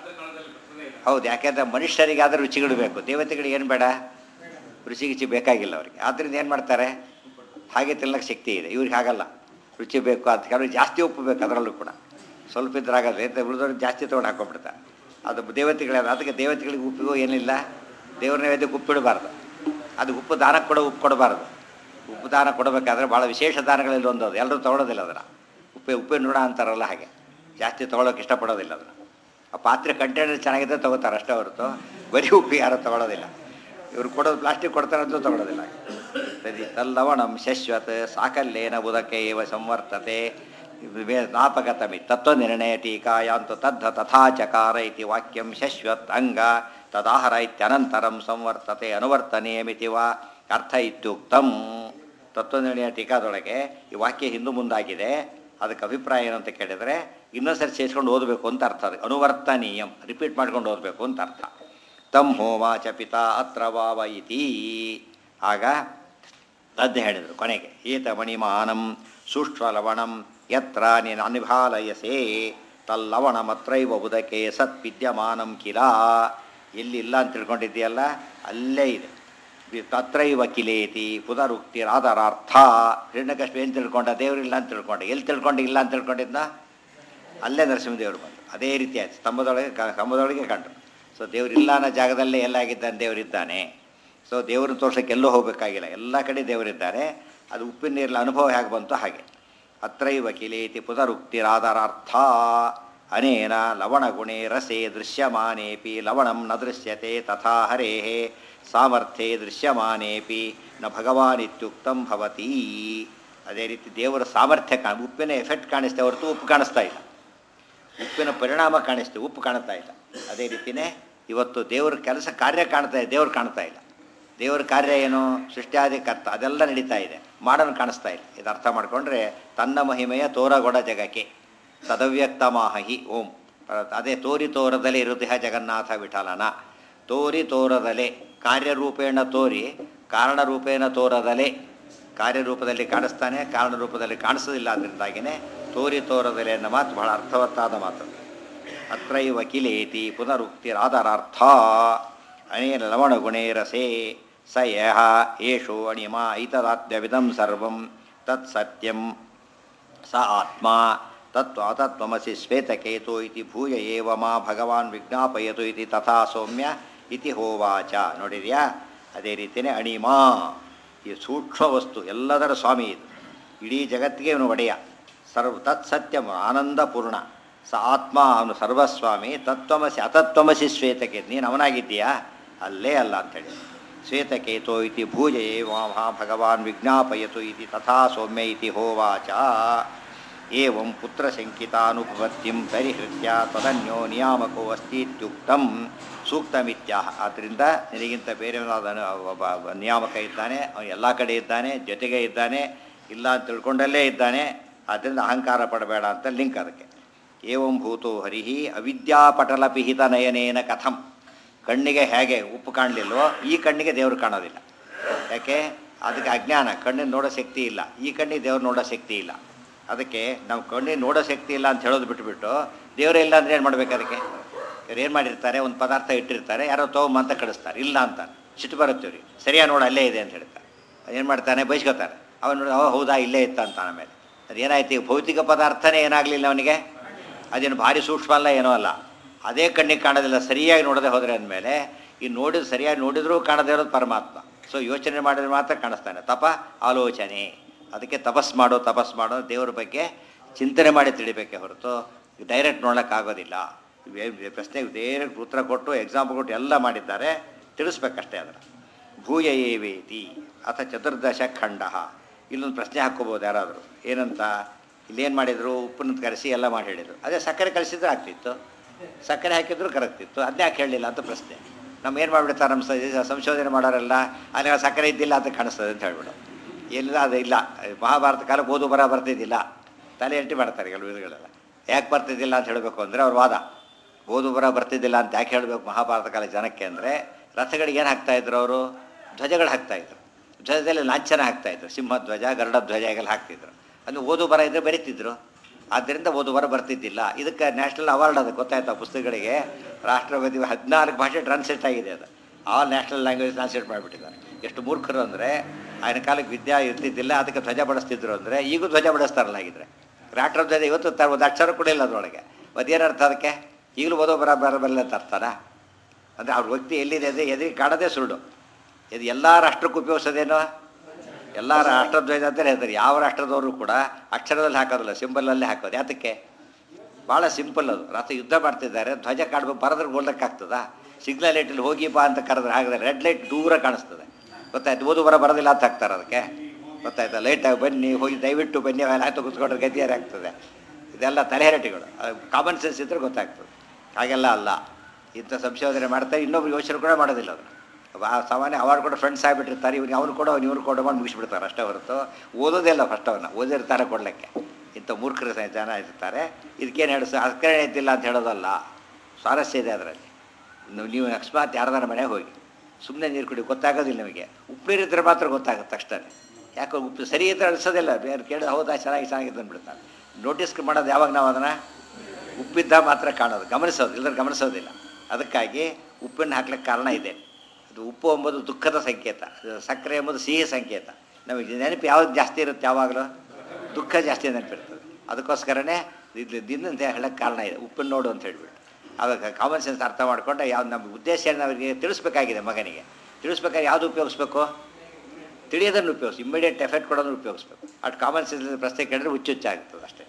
ಹೌದು ಯಾಕೆಂದ್ರೆ ಮನುಷ್ಯರಿಗಾದ್ರೆ ರುಚಿಗಳು ಬೇಕು ದೇವತೆಗಳಿಗೆ ಏನು ಬೇಡ ರುಚಿ ಗಿಚಿ ಬೇಕಾಗಿಲ್ಲ ಅವ್ರಿಗೆ ಆದ್ದರಿಂದ ಏನು ಮಾಡ್ತಾರೆ ಹಾಗೆ ತಿನ್ನಕ್ಕೆ ಶಕ್ತಿ ಇದೆ ಇವ್ರಿಗೆ ಹಾಗಲ್ಲ ರುಚಿ ಬೇಕು ಅಂತ ಕೆಲವ್ರಿಗೆ ಜಾಸ್ತಿ ಉಪ್ಪು ಬೇಕು ಅದರಲ್ಲೂ ಕೂಡ ಸ್ವಲ್ಪ ಇದ್ರಾಗಲ್ಲ ಅಂತ ಉಳಿದವ್ರಿಗೆ ಜಾಸ್ತಿ ತೊಗೊಂಡು ಹಾಕೊಂಡ್ಬಿಡ್ತಾರೆ ಅದು ದೇವತೆಗಳ ಅದಕ್ಕೆ ದೇವತೆಗಳಿಗೆ ಉಪ್ಪಿಗೂ ಏನಿಲ್ಲ ದೇವ್ರ ನೈವೇದ್ಯಕ್ಕೆ ಉಪ್ಪಿಡಬಾರ್ದು ಅದು ಉಪ್ಪು ದಾನಕ್ಕೆ ಕೊಡೋ ಉಪ್ಪು ಕೊಡಬಾರ್ದು ಉಪ್ಪು ದಾನ ಕೊಡಬೇಕಾದ್ರೆ ಭಾಳ ವಿಶೇಷ ದಾನಗಳಲ್ಲಿ ಒಂದು ಅದು ಎಲ್ಲರೂ ತೊಗೊಳೋದಿಲ್ಲ ಅದನ್ನು ಉಪ್ಪೆ ಉಪ್ಪಿನ ಋಣ ಅಂತಾರಲ್ಲ ಹಾಗೆ ಜಾಸ್ತಿ ತೊಗೊಳೋಕೆ ಇಷ್ಟಪಡೋದಿಲ್ಲ ಅದನ್ನು ಆ ಪಾತ್ರೆ ಕಂಟೈನರ್ ಚೆನ್ನಾಗಿದೆ ತೊಗೋತಾರೆ ಅಷ್ಟೇ ಹೊರತು ಬರೀ ಉಪ್ಪು ಯಾರು ತೊಗೊಳೋದಿಲ್ಲ ಇವ್ರು ಕೊಡೋದು ಪ್ಲಾಸ್ಟಿಕ್ ಕೊಡ್ತಾರೆ ಅಂತಲೂ ತೊಗೊಳೋದಿಲ್ಲ ಸರಿ ತಲ್ಲವಣಂ ಶಶ್ವತ್ ಸಾಕಲ್ಲೇನ ಉದಕೆ ಏವ ಸಂವರ್ತತೆ ನಾಪಗತಮಿ ತತ್ವ ನಿರ್ಣಯ ಟೀಕಾಯಾಂತು ತದ್ಧ ತಥಾ ಚಕಾರ ಇತಿ ವಾಕ್ಯಂ ಶಶ್ವತ್ ಅಂಗ ತದಾಹರ ಇತ್ಯನಂತರಂ ಸಂವರ್ತತೆ ಅನುವರ್ತನೀಯಮಿತಿ ವಾ ಅರ್ಥ ಇತ್ಯುಕ್ತಂ ತತ್ವನಿರ್ಣಯ ಟೀಕಾದೊಳಗೆ ಈ ವಾಕ್ಯ ಹಿಂದೂ ಮುಂದಾಗಿದೆ ಅದಕ್ಕೆ ಅಭಿಪ್ರಾಯ ಏನು ಅಂತ ಕೇಳಿದರೆ ಇನ್ನೊಂದ್ಸರಿ ಸೇರಿಸ್ಕೊಂಡು ಓದಬೇಕು ಅಂತ ಅರ್ಥ ಅದಕ್ಕೆ ಅನುವರ್ತನೀಯಂ ರಿಪೀಟ್ ಮಾಡ್ಕೊಂಡು ಓದಬೇಕು ಅಂತ ಅರ್ಥ ತಮ್ ಹೋವಾಚ ಪಿತಾ ಅತ್ರ ವಾವ ಇತಿ ಆಗ ತದ್ದು ಹೇಳಿದರು ಕೊನೆಗೆ ಏತ ಮಣಿಮಾನಂ ಸೂಕ್ಷ್ಮಲವಣಂ ಯತ್ರ ನೀನು ಅನಿಭಾಲಯಸೇ ತಲ್ಲವಣಮತ್ರೈವ ಉದಕೆ ಸತ್ ವಿದ್ಯಮಾನಂ ಕಿಲ ಎಲ್ಲಿಲ್ಲ ಅಂತ ತಿಳ್ಕೊಂಡಿದ್ದೀಯಲ್ಲ ಅಲ್ಲೇ ಇದೆ ವಿ- ತತ್ರೈವ ಕಿಲೇತಿ ಪುನರುಕ್ತಿರಾದರಾರ್ಥ ಹಿರಣ್ಯಕಶ್ಮ ಏನು ತಿಳ್ಕೊಂಡ ದೇವರಿಲ್ಲ ಅಂತ ತಿಳ್ಕೊಂಡ ಎಲ್ಲಿ ತಿಳ್ಕೊಂಡು ಇಲ್ಲ ಅಂತ ತಿಳ್ಕೊಂಡಿದ್ದ ಅಲ್ಲೇ ನರಸಿಂಹದೇವರು ಬಂದು ಅದೇ ರೀತಿ ಆಯ್ತು ಸ್ತಂಭದೊಳಗೆ ಕ- ಕಂಬದೊಳಗೆ ಕಂಡ್ರು ಸೊ ದೇವರಿಲ್ಲ ಅನ್ನೋ ಜಾಗದಲ್ಲೇ ಎಲ್ಲಾಗಿದ್ದಾನೆ ದೇವರಿದ್ದಾನೆ ಸೊ ದೇವ್ರನ್ನ ತೋರ್ಸೋಕ್ಕೆ ಎಲ್ಲೂ ಹೋಗಬೇಕಾಗಿಲ್ಲ ಎಲ್ಲ ಕಡೆ ದೇವರಿದ್ದಾರೆ ಅದು ಉಪ್ಪಿನ ನೀರಿನ ಅನುಭವ ಹೇಗೆ ಬಂತು ಹಾಗೆ ಅತ್ರೈವ ಕಿಲೇತಿ ಪುನರುಕ್ತಿರಾದರಾರ್ಥ ಅನೇನ ಲವಣಗುಣೆ ರಸೆ ದೃಶ್ಯಮಾನೇಪಿ ಲವಣಂ ನ ದೃಶ್ಯತೆ ತಥಾ ಹರೇ ಸಾಮರ್ಥ್ಯೆ ದೃಶ್ಯಮಾನೇಪಿ ನ ಭಗವಾನ್ ಇತ್ಯುಕ್ತಂ ಭವತಿ ಅದೇ ರೀತಿ ದೇವರ ಸಾಮರ್ಥ್ಯ ಕಾಣ ಉಪ್ಪಿನ ಎಫೆಕ್ಟ್ ಕಾಣಿಸ್ತೇ ಹೊರತು ಉಪ್ಪು ಕಾಣಿಸ್ತಾ ಇಲ್ಲ ಉಪ್ಪಿನ ಪರಿಣಾಮ ಕಾಣಿಸ್ತೇವೆ ಉಪ್ಪು ಕಾಣ್ತಾ ಇಲ್ಲ ಅದೇ ರೀತಿಯೇ ಇವತ್ತು ದೇವ್ರ ಕೆಲಸ ಕಾರ್ಯ ಕಾಣ್ತಾ ಇದೆ ದೇವ್ರು ಕಾಣ್ತಾ ಇಲ್ಲ ದೇವ್ರ ಕಾರ್ಯ ಏನು ಸೃಷ್ಟಿಯಾದಿ ಕರ್ತ ಅದೆಲ್ಲ ನಡೀತಾ ಇದೆ ಮಾಡೋನು ಕಾಣಿಸ್ತಾ ಇಲ್ಲ ಇದು ಅರ್ಥ ಮಾಡಿಕೊಂಡ್ರೆ ತನ್ನ ಮಹಿಮೆಯ ತೋರಗೊಡ ಜಗಕ್ಕೆ ತದವ್ಯಕ್ತ ಮಾಹಿ ಓಂ ಅದೇ ತೋರಿ ತೋರದಲೆ ಇರುದಿಹ ಜಗನ್ನಾಥ ವಿಠಲನ ತೋರಿ ತೋರದಲೆ ಕಾರ್ಯರೂಪೇಣ ತೋರಿ ಕಾರಣರೂಪೇಣ ತೋರದಲೆ ಕಾರ್ಯರೂಪದಲ್ಲಿ ಕಾಣಿಸ್ತಾನೆ ಕಾರಣ ರೂಪದಲ್ಲಿ ಕಾಣಿಸೋದಿಲ್ಲ ಅದರಿಂದಾಗಿನೇ ತೋರಿ ತೋರದಲೆ ಅನ್ನೋ ಮಾತು ಬಹಳ ಅರ್ಥವತ್ತಾದ ಮಾತು ಅತ್ರೈವ ಕಿಲೇತಿ ಪುನರುಕ್ತಿರಾದರಾರ್ಥ ಅನೇನ ಲವಣಗುಣೇ ರಸೇ ಸ ಯಹ ಏಷೋ ಅಣಿಮ ಐತದಾತ್ಮ್ಯವಿದಂ ಸರ್ವಂ ತತ್ ಸತ್ಯಂ ಸ ಆತ್ಮ ತತ್ವ ತತ್ವಮಸಿ ಶ್ವೇತಕೇತು ಇತಿ ಭೂಯ ಏವ ಮಾ ಭಗವಾನ್ ವಿಜ್ಞಾಪಯತು ಇತಿ ತಥಾ ಸೌಮ್ಯ ಇತಿ ಹೋವಾಚ ನೋಡಿದ್ಯಾ ಅದೇ ರೀತಿಯೇ ಅಣಿಮಾ ಈ ಸೂಕ್ಷ್ಮ ವಸ್ತು ಎಲ್ಲದರ ಸ್ವಾಮಿ ಇದು ಇಡೀ ಜಗತ್ತಿಗೆ ಇವನು ಒಡೆಯ ಸರ್ವ ತತ್ ಸತ್ಯಂ ಆನಂದಪೂರ್ಣ ಸ ಆತ್ಮ ಅವನು ಸರ್ವಸ್ವಾಮಿ ತತ್ವಮಸಿ ಅತತ್ವಮಸಿ ಶ್ವೇತಕೇತು ನೀನು ಅವನಾಗಿದ್ದೀಯಾ ಅಲ್ಲೇ ಅಲ್ಲ ಅಂತೇಳಿ ಶ್ವೇತಕೇತೋ ಇತಿ ಭೂಯ ಏವ ಮಾ ಭಗವಾನ್ ವಿಜ್ಞಾಪಯತು ಇತಿ ತಥಾ ಸೌಮ್ಯ ಇತಿ ಹೋವಾಚ ಏವಂ ಪುತ್ರಶಂಕಿತಾನುಪಪತ್ತಿಂ ಪರಿಹೃತ್ಯ ತದನ್ಯೋ ನಿಯಾಮಕೋ ಅಸ್ತಿ ಇತ್ಯುಕ್ತಂ ಸೂಕ್ತಮಿತ್ಯಾಹ ಆದ್ದರಿಂದ ನಿನಗಿಂತ ಬೇರೆಯವನಾದ ಅನು- ಒಬ್ಬ ಒಬ್ಬ ನಿಯಾಮಕ ಇದ್ದಾನೆ ಅವನು ಎಲ್ಲ ಕಡೆ ಇದ್ದಾನೆ ಜೊತೆಗೆ ಇದ್ದಾನೆ ಇಲ್ಲ ಅಂತ ತಿಳ್ಕೊಂಡಲ್ಲೇ ಇದ್ದಾನೆ ಆದ್ದರಿಂದ ಅಹಂಕಾರ ಪಡಬೇಡ ಅಂತ ಲಿಂಕ್ ಅದಕ್ಕೆ ಏವಂ ಭೂತೋ ಹರಿಹಿ ಅವಿದ್ಯಾಪಟಲ ಪಿಹಿತ ನಯನೇನ ಕಥಂ ಕಣ್ಣಿಗೆ ಹೇಗೆ ಉಪ್ಪು ಕಾಣಲಿಲ್ವೋ ಈ ಕಣ್ಣಿಗೆ ದೇವರು ಕಾಣೋದಿಲ್ಲ ಯಾಕೆ ಅದಕ್ಕೆ ಅಜ್ಞಾನ ಕಣ್ಣಿನ ನೋಡೋ ಶಕ್ತಿ ಇಲ್ಲ ಈ ಕಣ್ಣಿಗೆ ದೇವ್ರು ನೋಡೋ ಶಕ್ತಿ ಇಲ್ಲ ಅದಕ್ಕೆ ನಾವು ಕಣ್ಣಿಗೆ ನೋಡೋ ಶಕ್ತಿ ಇಲ್ಲ ಅಂತ ಹೇಳೋದು ಬಿಟ್ಬಿಟ್ಟು ದೇವರೇ ಇಲ್ಲ ಅಂದರೆ ಏನು ಮಾಡ್ಬೇಕು ಅದಕ್ಕೆ ಇವ್ರು ಏನು ಮಾಡಿರ್ತಾರೆ ಒಂದು ಪದಾರ್ಥ ಇಟ್ಟಿರ್ತಾರೆ ಯಾರೋ ತೊಗೊಂಬಂತ ಕಳಿಸ್ತಾರೆ ಇಲ್ಲ ಅಂತ ಸಿಟ್ಟು ಬರುತ್ತೆ ಇವ್ರಿಗೆ ಸರಿಯಾಗಿ ನೋಡು ಅಲ್ಲೇ ಇದೆ ಅಂತ ಹೇಳ್ತಾರೆ ಏನು ಮಾಡ್ತಾನೆ ಬೈಸ್ಕೋತಾರೆ ಅವನು ನೋಡಿ ಅವ ಹೌದಾ ಇಲ್ಲೇ ಇತ್ತ ಅಂತ ಆಮೇಲೆ ಅದು ಏನಾಯ್ತು ಈಗ ಭೌತಿಕ ಪದಾರ್ಥನೇ ಏನಾಗಲಿಲ್ಲ ಅವನಿಗೆ ಅದೇನು ಭಾರಿ ಸೂಕ್ಷ್ಮ ಅಲ್ಲ ಏನೋ ಅಲ್ಲ ಅದೇ ಕಣ್ಣಿಗೆ ಕಾಣೋದಿಲ್ಲ ಸರಿಯಾಗಿ ನೋಡದೆ ಹೋದರೆ ಅಂದಮೇಲೆ ಈ ನೋಡಿದ ಸರಿಯಾಗಿ ನೋಡಿದ್ರೂ ಕಾಣದೇ ಇರೋದು ಪರಮಾತ್ಮ ಸೊ ಯೋಚನೆ ಮಾಡಿದ್ರೆ ಮಾತ್ರ ಕಾಣಿಸ್ತಾನೆ ತಪ ಆಲೋಚನೆ ಅದಕ್ಕೆ ತಪಸ್ ಮಾಡೋ ತಪಸ್ ಮಾಡೋ ದೇವ್ರ ಬಗ್ಗೆ ಚಿಂತನೆ ಮಾಡಿ ತಿಳಿಬೇಕೆ ಹೊರತು ಡೈರೆಕ್ಟ್ ನೋಡೋಕ್ಕಾಗೋದಿಲ್ಲ ಇವೆ- ಪ್ರಶ್ನೆಗೆ ಡೈರೆಕ್ಟ್ ಉತ್ತರ ಕೊಟ್ಟು ಎಕ್ಸಾಂಪಲ್ ಕೊಟ್ಟು ಎಲ್ಲ ಮಾಡಿದ್ದಾರೆ ತಿಳಿಸ್ಬೇಕಷ್ಟೇ ಅದನ್ನು ಭೂಯ ಏವೇತಿ ಅಥ ಚತುರ್ದಶ ಖಂಡ ಇಲ್ಲೊಂದು ಪ್ರಶ್ನೆ ಹಾಕ್ಕೋಬೋದು ಯಾರಾದರೂ ಏನಂತ ಇಲ್ಲೇನು ಮಾಡಿದರು ಉಪ್ಪನ್ನು ಕರೆಸಿ ಎಲ್ಲ ಮಾಡಿ ಹೇಳಿದರು ಅದೇ ಸಕ್ಕರೆ ಕಲಿಸಿದ್ರೆ ಆಗ್ತಿತ್ತು ಸಕ್ಕರೆ ಹಾಕಿದ್ರು ಕರಗ್ತಿತ್ತು ಅದನ್ನೇ ಯಾಕೆ ಹೇಳಲಿಲ್ಲ ಅಂತ ಪ್ರಶ್ನೆ ನಮ್ಮ ಏನು ಮಾಡಿಬಿಡ್ತಾರೆ ನಮ್ಮ ಸ- ಸಂಶೋಧನೆ ಮಾಡೋರೆಲ್ಲ ಅಲ್ಲಿ ಸಕ್ಕರೆ ಇದ್ದಿಲ್ಲ ಅಂತ ಕಾಣಿಸ್ತದೆ ಅಂತ ಹೇಳ್ಬಿಡು ಏನಿಲ್ಲ ಅದು ಇಲ್ಲ ಮಹಾಭಾರತ ಕಾಲಕ್ಕೆ ಓದು ಬರ ಬರ್ತಿದ್ದಿಲ್ಲ ತಲೆ ಎಂಟಿ ಮಾಡ್ತಾರೆ ಕೆಲವು ಇದುಗಳೆಲ್ಲ ಯಾಕೆ ಬರ್ತಿದ್ದಿಲ್ಲ ಅಂತ ಹೇಳಬೇಕು ಅಂದರೆ ಅವ್ರ ವಾದ ಓದು ಬರ ಬರ್ತಿದ್ದಿಲ್ಲ ಅಂತ ಯಾಕೆ ಹೇಳಬೇಕು ಮಹಾಭಾರತ ಕಾಲ ಜನಕ್ಕೆ ಅಂದರೆ ರಥಗಳಿಗೆ ಏನು ಹಾಕ್ತಾಯಿದ್ರು ಅವರು ಧ್ವಜಗಳು ಹಾಕ್ತಾಯಿದ್ರು ಧ್ವಜದಲ್ಲಿ ಲಾಂಛನ ಹಾಕ್ತಾಯಿದ್ರು ಸಿಂಹಧ್ವಜ ಗರುಡ ಧ್ವಜ ಎಲ್ಲ ಹಾಕ್ತಿದ್ರು ಅದು ಓದು ಬರ ಇದ್ರೆ ಬರೀತಿದ್ರು ಆದ್ದರಿಂದ ಓದು ಬರ ಬರ್ತಿದ್ದಿಲ್ಲ ಇದಕ್ಕೆ ನ್ಯಾಷನಲ್ ಅವಾರ್ಡ್ ಅದು ಗೊತ್ತಾಯ್ತು ಆ ಪುಸ್ತಕಗಳಿಗೆ ರಾಷ್ಟ್ರಪತಿ ಹದಿನಾಲ್ಕು ಭಾಷೆ ಟ್ರಾನ್ಸ್ಲೇಟ್ ಆಗಿದೆ ಅದು ಆಲ್ ನ್ಯಾಷನಲ್ ಲ್ಯಾಂಗ್ವೇಜ್ ಟ್ರಾನ್ಸ್ಲೇಟ್ ಮಾಡಿಬಿಟ್ಟಿದ್ದಾರೆ ಎಷ್ಟು ಮೂರ್ಖರು ಅಂದರೆ ಆಗಿನ ಕಾಲಕ್ಕೆ ವಿದ್ಯಾ ಇರ್ತಿದ್ದಿಲ್ಲ ಅದಕ್ಕೆ ಧ್ವಜ ಬಡಿಸ್ತಿದ್ರು ಅಂದರೆ ಈಗೂ ಧ್ವಜ ಬಡಿಸ್ತಾರಲ್ಲ ಆಗಿದ್ರೆ ರಾಷ್ಟ್ರಧ್ವಜ ಇವತ್ತು ತ ಒಂದು ಅಕ್ಷರ ಕೂಡ ಇಲ್ಲ ಅದರೊಳಗೆ ಅದೇನರ್ಥ ಅದಕ್ಕೆ ಈಗಲೂ ಓದೋ ಬರ ಬರಬಲ್ಲ ಅಂತ ಅರ್ಥನ ಅಂದರೆ ಅವ್ರ ವ್ಯಕ್ತಿ ಎಲ್ಲಿದೆ ಅಂದರೆ ಎದುರಿಗೆ ಕಾಣೋದೇ ಸುಳ್ಳು ಇದು ಎಲ್ಲ ರಾಷ್ಟ್ರಕ್ಕೂ ಉಪಯೋಗಿಸೋದೇನು ಎಲ್ಲ ರಾಷ್ಟ್ರಧ್ವಜ ಅಂತಲೇ ಹೇಳ್ತಾರೆ ಯಾವ ರಾಷ್ಟ್ರದವರು ಕೂಡ ಅಕ್ಷರದಲ್ಲಿ ಹಾಕೋದಿಲ್ಲ ಸಿಂಬಲಲ್ಲೇ ಹಾಕೋದು ಯಾತಕ್ಕೆ ಭಾಳ ಸಿಂಪಲ್ ಅದು ರಾತ್ರಿ ಯುದ್ಧ ಮಾಡ್ತಿದ್ದಾರೆ ಧ್ವಜ ಕಾಡ್ಬೇಕು ಬರದ್ರೆ ಓದಕ್ಕಾಗ್ತದ ಸಿಗ್ನಲ್ ಲೈಟಲ್ಲಿ ಹೋಗಿ ಬಾ ಅಂತ ಕರೆದ್ರೆ ಹಾಕಿದ್ರೆ ರೆಡ್ ಲೈಟ್ ದೂರ ಕಾಣಿಸ್ತದೆ ಗೊತ್ತಾಯ್ತು ಓದು ಬರ ಬರೋದಿಲ್ಲ ಅಂತ ಹಾಕ್ತಾರೆ ಅದಕ್ಕೆ ಗೊತ್ತಾಯ್ತಾ ಲೈಟಾಗಿ ಬನ್ನಿ ಹೋಗಿ ದಯವಿಟ್ಟು ಬನ್ನಿ ಅವೆಲ್ಲ ಆಯ್ತು ಕೂತ್ಕೊಂಡ್ರೆ ಗತಿಯಾರ ಆಗ್ತದೆ ಇದೆಲ್ಲ ತಲೆಹರಟೆಗಳು ಕಾಮನ್ ಸೆನ್ಸ್ ಇದ್ರೆ ಗೊತ್ತಾಗ್ತದೆ ಹಾಗೆಲ್ಲ ಅಲ್ಲ ಇಂಥ ಸಂಶೋಧನೆ ಮಾಡ್ತಾರೆ ಇನ್ನೊಬ್ರು ಯೋಚನೆ ಕೂಡ ಮಾಡೋದಿಲ್ಲ ಅದನ್ನು ಆ ಸಾಮಾನ್ಯ ಅವಾರ್ಡ್ ಕೂಡ ಫ್ರೆಂಡ್ಸ್ ಆಗಿಬಿಟ್ಟಿರ್ತಾರೆ ಇವ್ನಿಗೆ ಅವ್ನು ಕೊಡೋ ಇವ್ರು ಕೊಡೋ ಮಾಡಿ ಮುಗಿಸ್ಬಿಡ್ತಾರೆ ಅಷ್ಟೇ ಹೊರತು ಓದೋದೇ ಫಸ್ಟ್ ಅವನ್ನ ಓದಿರ್ತಾರೆ ಕೊಡಲಿಕ್ಕೆ ಇಂಥ ಮೂರ್ಖರ ಸ- ಜನ ಇರ್ತಾರೆ ಇದಕ್ಕೇನು ಹೇಳು ಅಸ್ಕರಣೆ ಇದ್ದಿಲ್ಲ ಅಂತ ಹೇಳೋದಲ್ಲ ಸ್ವಾರಸ್ಯ ಇದೆ ಅದರಲ್ಲಿ ನೀವು ಅಕಸ್ಮಾತ್ ಯಾರ್ದಾರ ಮನೆಗೆ ಹೋಗಿ ಸುಮ್ಮನೆ ನೀರು ಕುಡಿ ಗೊತ್ತಾಗೋದಿಲ್ಲ ನಿಮಗೆ ಉಪ್ಪು ನೀರಿದ್ರೆ ಮಾತ್ರ ಗೊತ್ತಾಗುತ್ತೆ ತಕ್ಷಣ ಯಾಕೆ ಉಪ್ಪು ಸರಿ ಇದ್ರೆ ಅನಿಸೋದಿಲ್ಲ ಬೇರೆ ಕೇಳಿ ಹೌದಾ ಚೆನ್ನಾಗಿ ಚೆನ್ನಾಗಿದೆ ಅಂದ್ಬಿಡ್ತಾರೆ ನೋಟಿಸ್ ಮಾಡೋದು ಯಾವಾಗ ನಾವು ಅದನ್ನು ಉಪ್ಪಿದ್ದ ಮಾತ್ರ ಕಾಣೋದು ಗಮನಿಸೋದು ಇಲ್ಲದ್ರೆ ಗಮನಿಸೋದಿಲ್ಲ ಅದಕ್ಕಾಗಿ ಉಪ್ಪನ್ನು ಹಾಕ್ಲಿಕ್ಕೆ ಕಾರಣ ಇದೆ ಅದು ಉಪ್ಪು ಎಂಬುದು ದುಃಖದ ಸಂಕೇತ ಅದು ಸಕ್ಕರೆ ಎಂಬುದು ಸಿಹಿ ಸಂಕೇತ ನಮಗೆ ನೆನಪು ಯಾವ್ದು ಜಾಸ್ತಿ ಇರುತ್ತೆ ಯಾವಾಗಲೂ ದುಃಖ ಜಾಸ್ತಿ ನೆನಪಿರ್ತದೆ ಅದಕ್ಕೋಸ್ಕರನೇ ಇದು ದಿನಂತ ಹೇಳಕ್ಕೆ ಕಾರಣ ಇದೆ ಉಪ್ಪನ್ನು ನೋಡು ಅಂತ ಹೇಳ್ಬಿಟ್ಟು ಆವಾಗ ಕಾಮನ್ ಸೆನ್ಸ್ ಅರ್ಥ ಮಾಡಿಕೊಂಡು ಯಾವ ನಮ್ಮ ಉದ್ದೇಶ ಏನು ಅವರಿಗೆ ತಿಳಿಸ್ಬೇಕಾಗಿದೆ ಮಗನಿಗೆ ತಿಳಿಸ್ಬೇಕಾದ್ರೆ ಯಾವುದು ಉಪಯೋಗಿಸ್ಬೇಕು ತಿಳಿಯೋದನ್ನು ಉಪಯೋಗಿಸಿ ಇಮ್ಮಿಡಿಯೇಟ್ ಎಫೆಕ್ಟ್ ಕೊಡೋದನ್ನು ಉಪಯೋಗಿಸ್ಬೇಕು ಅಟ್ ಕಾಮನ್ ಸೆನ್ಸ್ ಪ್ರಶ್ನೆ ಕೇಳಿದ್ರೆ ಹುಚ್ಚುಚ್ಚಾಗ್ತದೆ ಅಷ್ಟೇ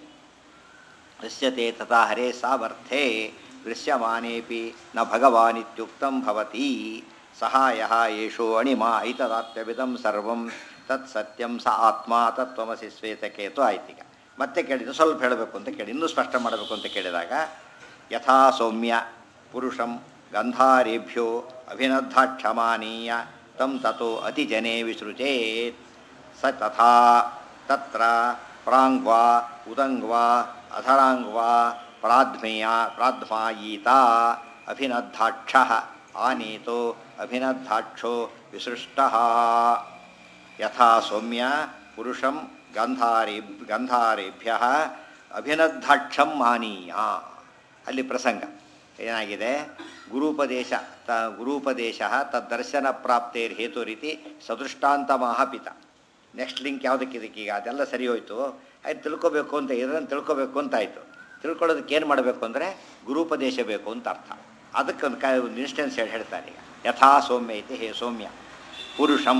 ದೃಶ್ಯತೆ ತಥಾ ಹರೇ ಸಾಮರ್ಥ್ಯೆ ದೃಶ್ಯಮಾನೇಪಿ ನ ಭಗವಾನಿತ್ಯುಕ್ತಂ ಭವತಿ ಸಹಾಯ ಯೇಷೋ ಅಣಿಮ ಐತದಾತ್ಮ್ಯವಿದಂ ಸರ್ವಂ ತತ್ ಸತ್ಯಂ ಸ ಆತ್ಮ ತತ್ವಮಸಿ ಶ್ವೇತಕೇತು ಆಯ್ತೀಗ ಮತ್ತೆ ಕೇಳಿದ್ದು ಸ್ವಲ್ಪ ಹೇಳಬೇಕು ಅಂತ ಕೇಳಿ ಇನ್ನೂ ಸ್ಪಷ್ಟ ಮಾಡಬೇಕು ಅಂತ ಕೇಳಿದಾಗ ಯಥಾ ಸೌಮ್ಯ ಪುರುಷಂ ಗಂಧಾರೇಭ್ಯೋ ಅಭಿನದ್ಧಾಕ್ಷಮಾನೀಯ ತಂ ತಥೋ ಅತಿಜನೆ ವಿಸೃಜೇತ್ ಸ ತಥಾ ತತ್ರ ಪ್ರಾಂಗ್ವಾ ಉದಂಗ್ವಾ ಅಧರಾಂಗ್ವಾ ಪ್ರಾಧ್ಮೇಯ ಪ್ರಾಧ್ಮಾಯೀತ ಅಭಿನದ್ಧಾಕ್ಷ ಆನೀತೋ ಅಭಿನದ್ಧಾಕ್ಷೋ ವಿಸೃಷ್ಟ ಯಥಾ ಸೌಮ್ಯ ಪುರುಷಂ ಗಂಧಾರೇ ಗಂಧಾರೇಭ್ಯ ಅಭಿನದ್ಧಾಕ್ಷಂ ಮಾನೀಯ ಅಲ್ಲಿ ಪ್ರಸಂಗ ಏನಾಗಿದೆ ಗುರುಪದೇಶ ತ ಗುರುಪದೇಶ ತದ್ದರ್ಶನ ಪ್ರಾಪ್ತೇರ್ ಹೇತು ರೀತಿ ಸದೃಷ್ಟಾಂತಮಾಹ ಪಿತ ನೆಕ್ಸ್ಟ್ ಲಿಂಕ್ ಯಾವುದಕ್ಕೆ ಇದಕ್ಕೀಗ ಅದೆಲ್ಲ ಸರಿ ಹೋಯ್ತು ಆಯ್ತು ತಿಳ್ಕೊಬೇಕು ಅಂತ ಇದನ್ನು ತಿಳ್ಕೊಬೇಕು ಅಂತ ಆಯಿತು ತಿಳ್ಕೊಳ್ಳೋದಕ್ಕೆ ಏನು ಮಾಡಬೇಕು ಅಂದರೆ ಗುರುಪದೇಶ ಬೇಕು ಅಂತ ಅರ್ಥ ಅದಕ್ಕೆ ಒಂದು ಕ ಒಂದು ಇನ್ಸ್ಟೆನ್ಸ್ ಹೇಳಿ ಹೇಳ್ತಾರೆ ಈಗ ಯಥಾ ಸೌಮ್ಯ ಐತಿ ಹೇ ಸೌಮ್ಯ ಪುರುಷಂ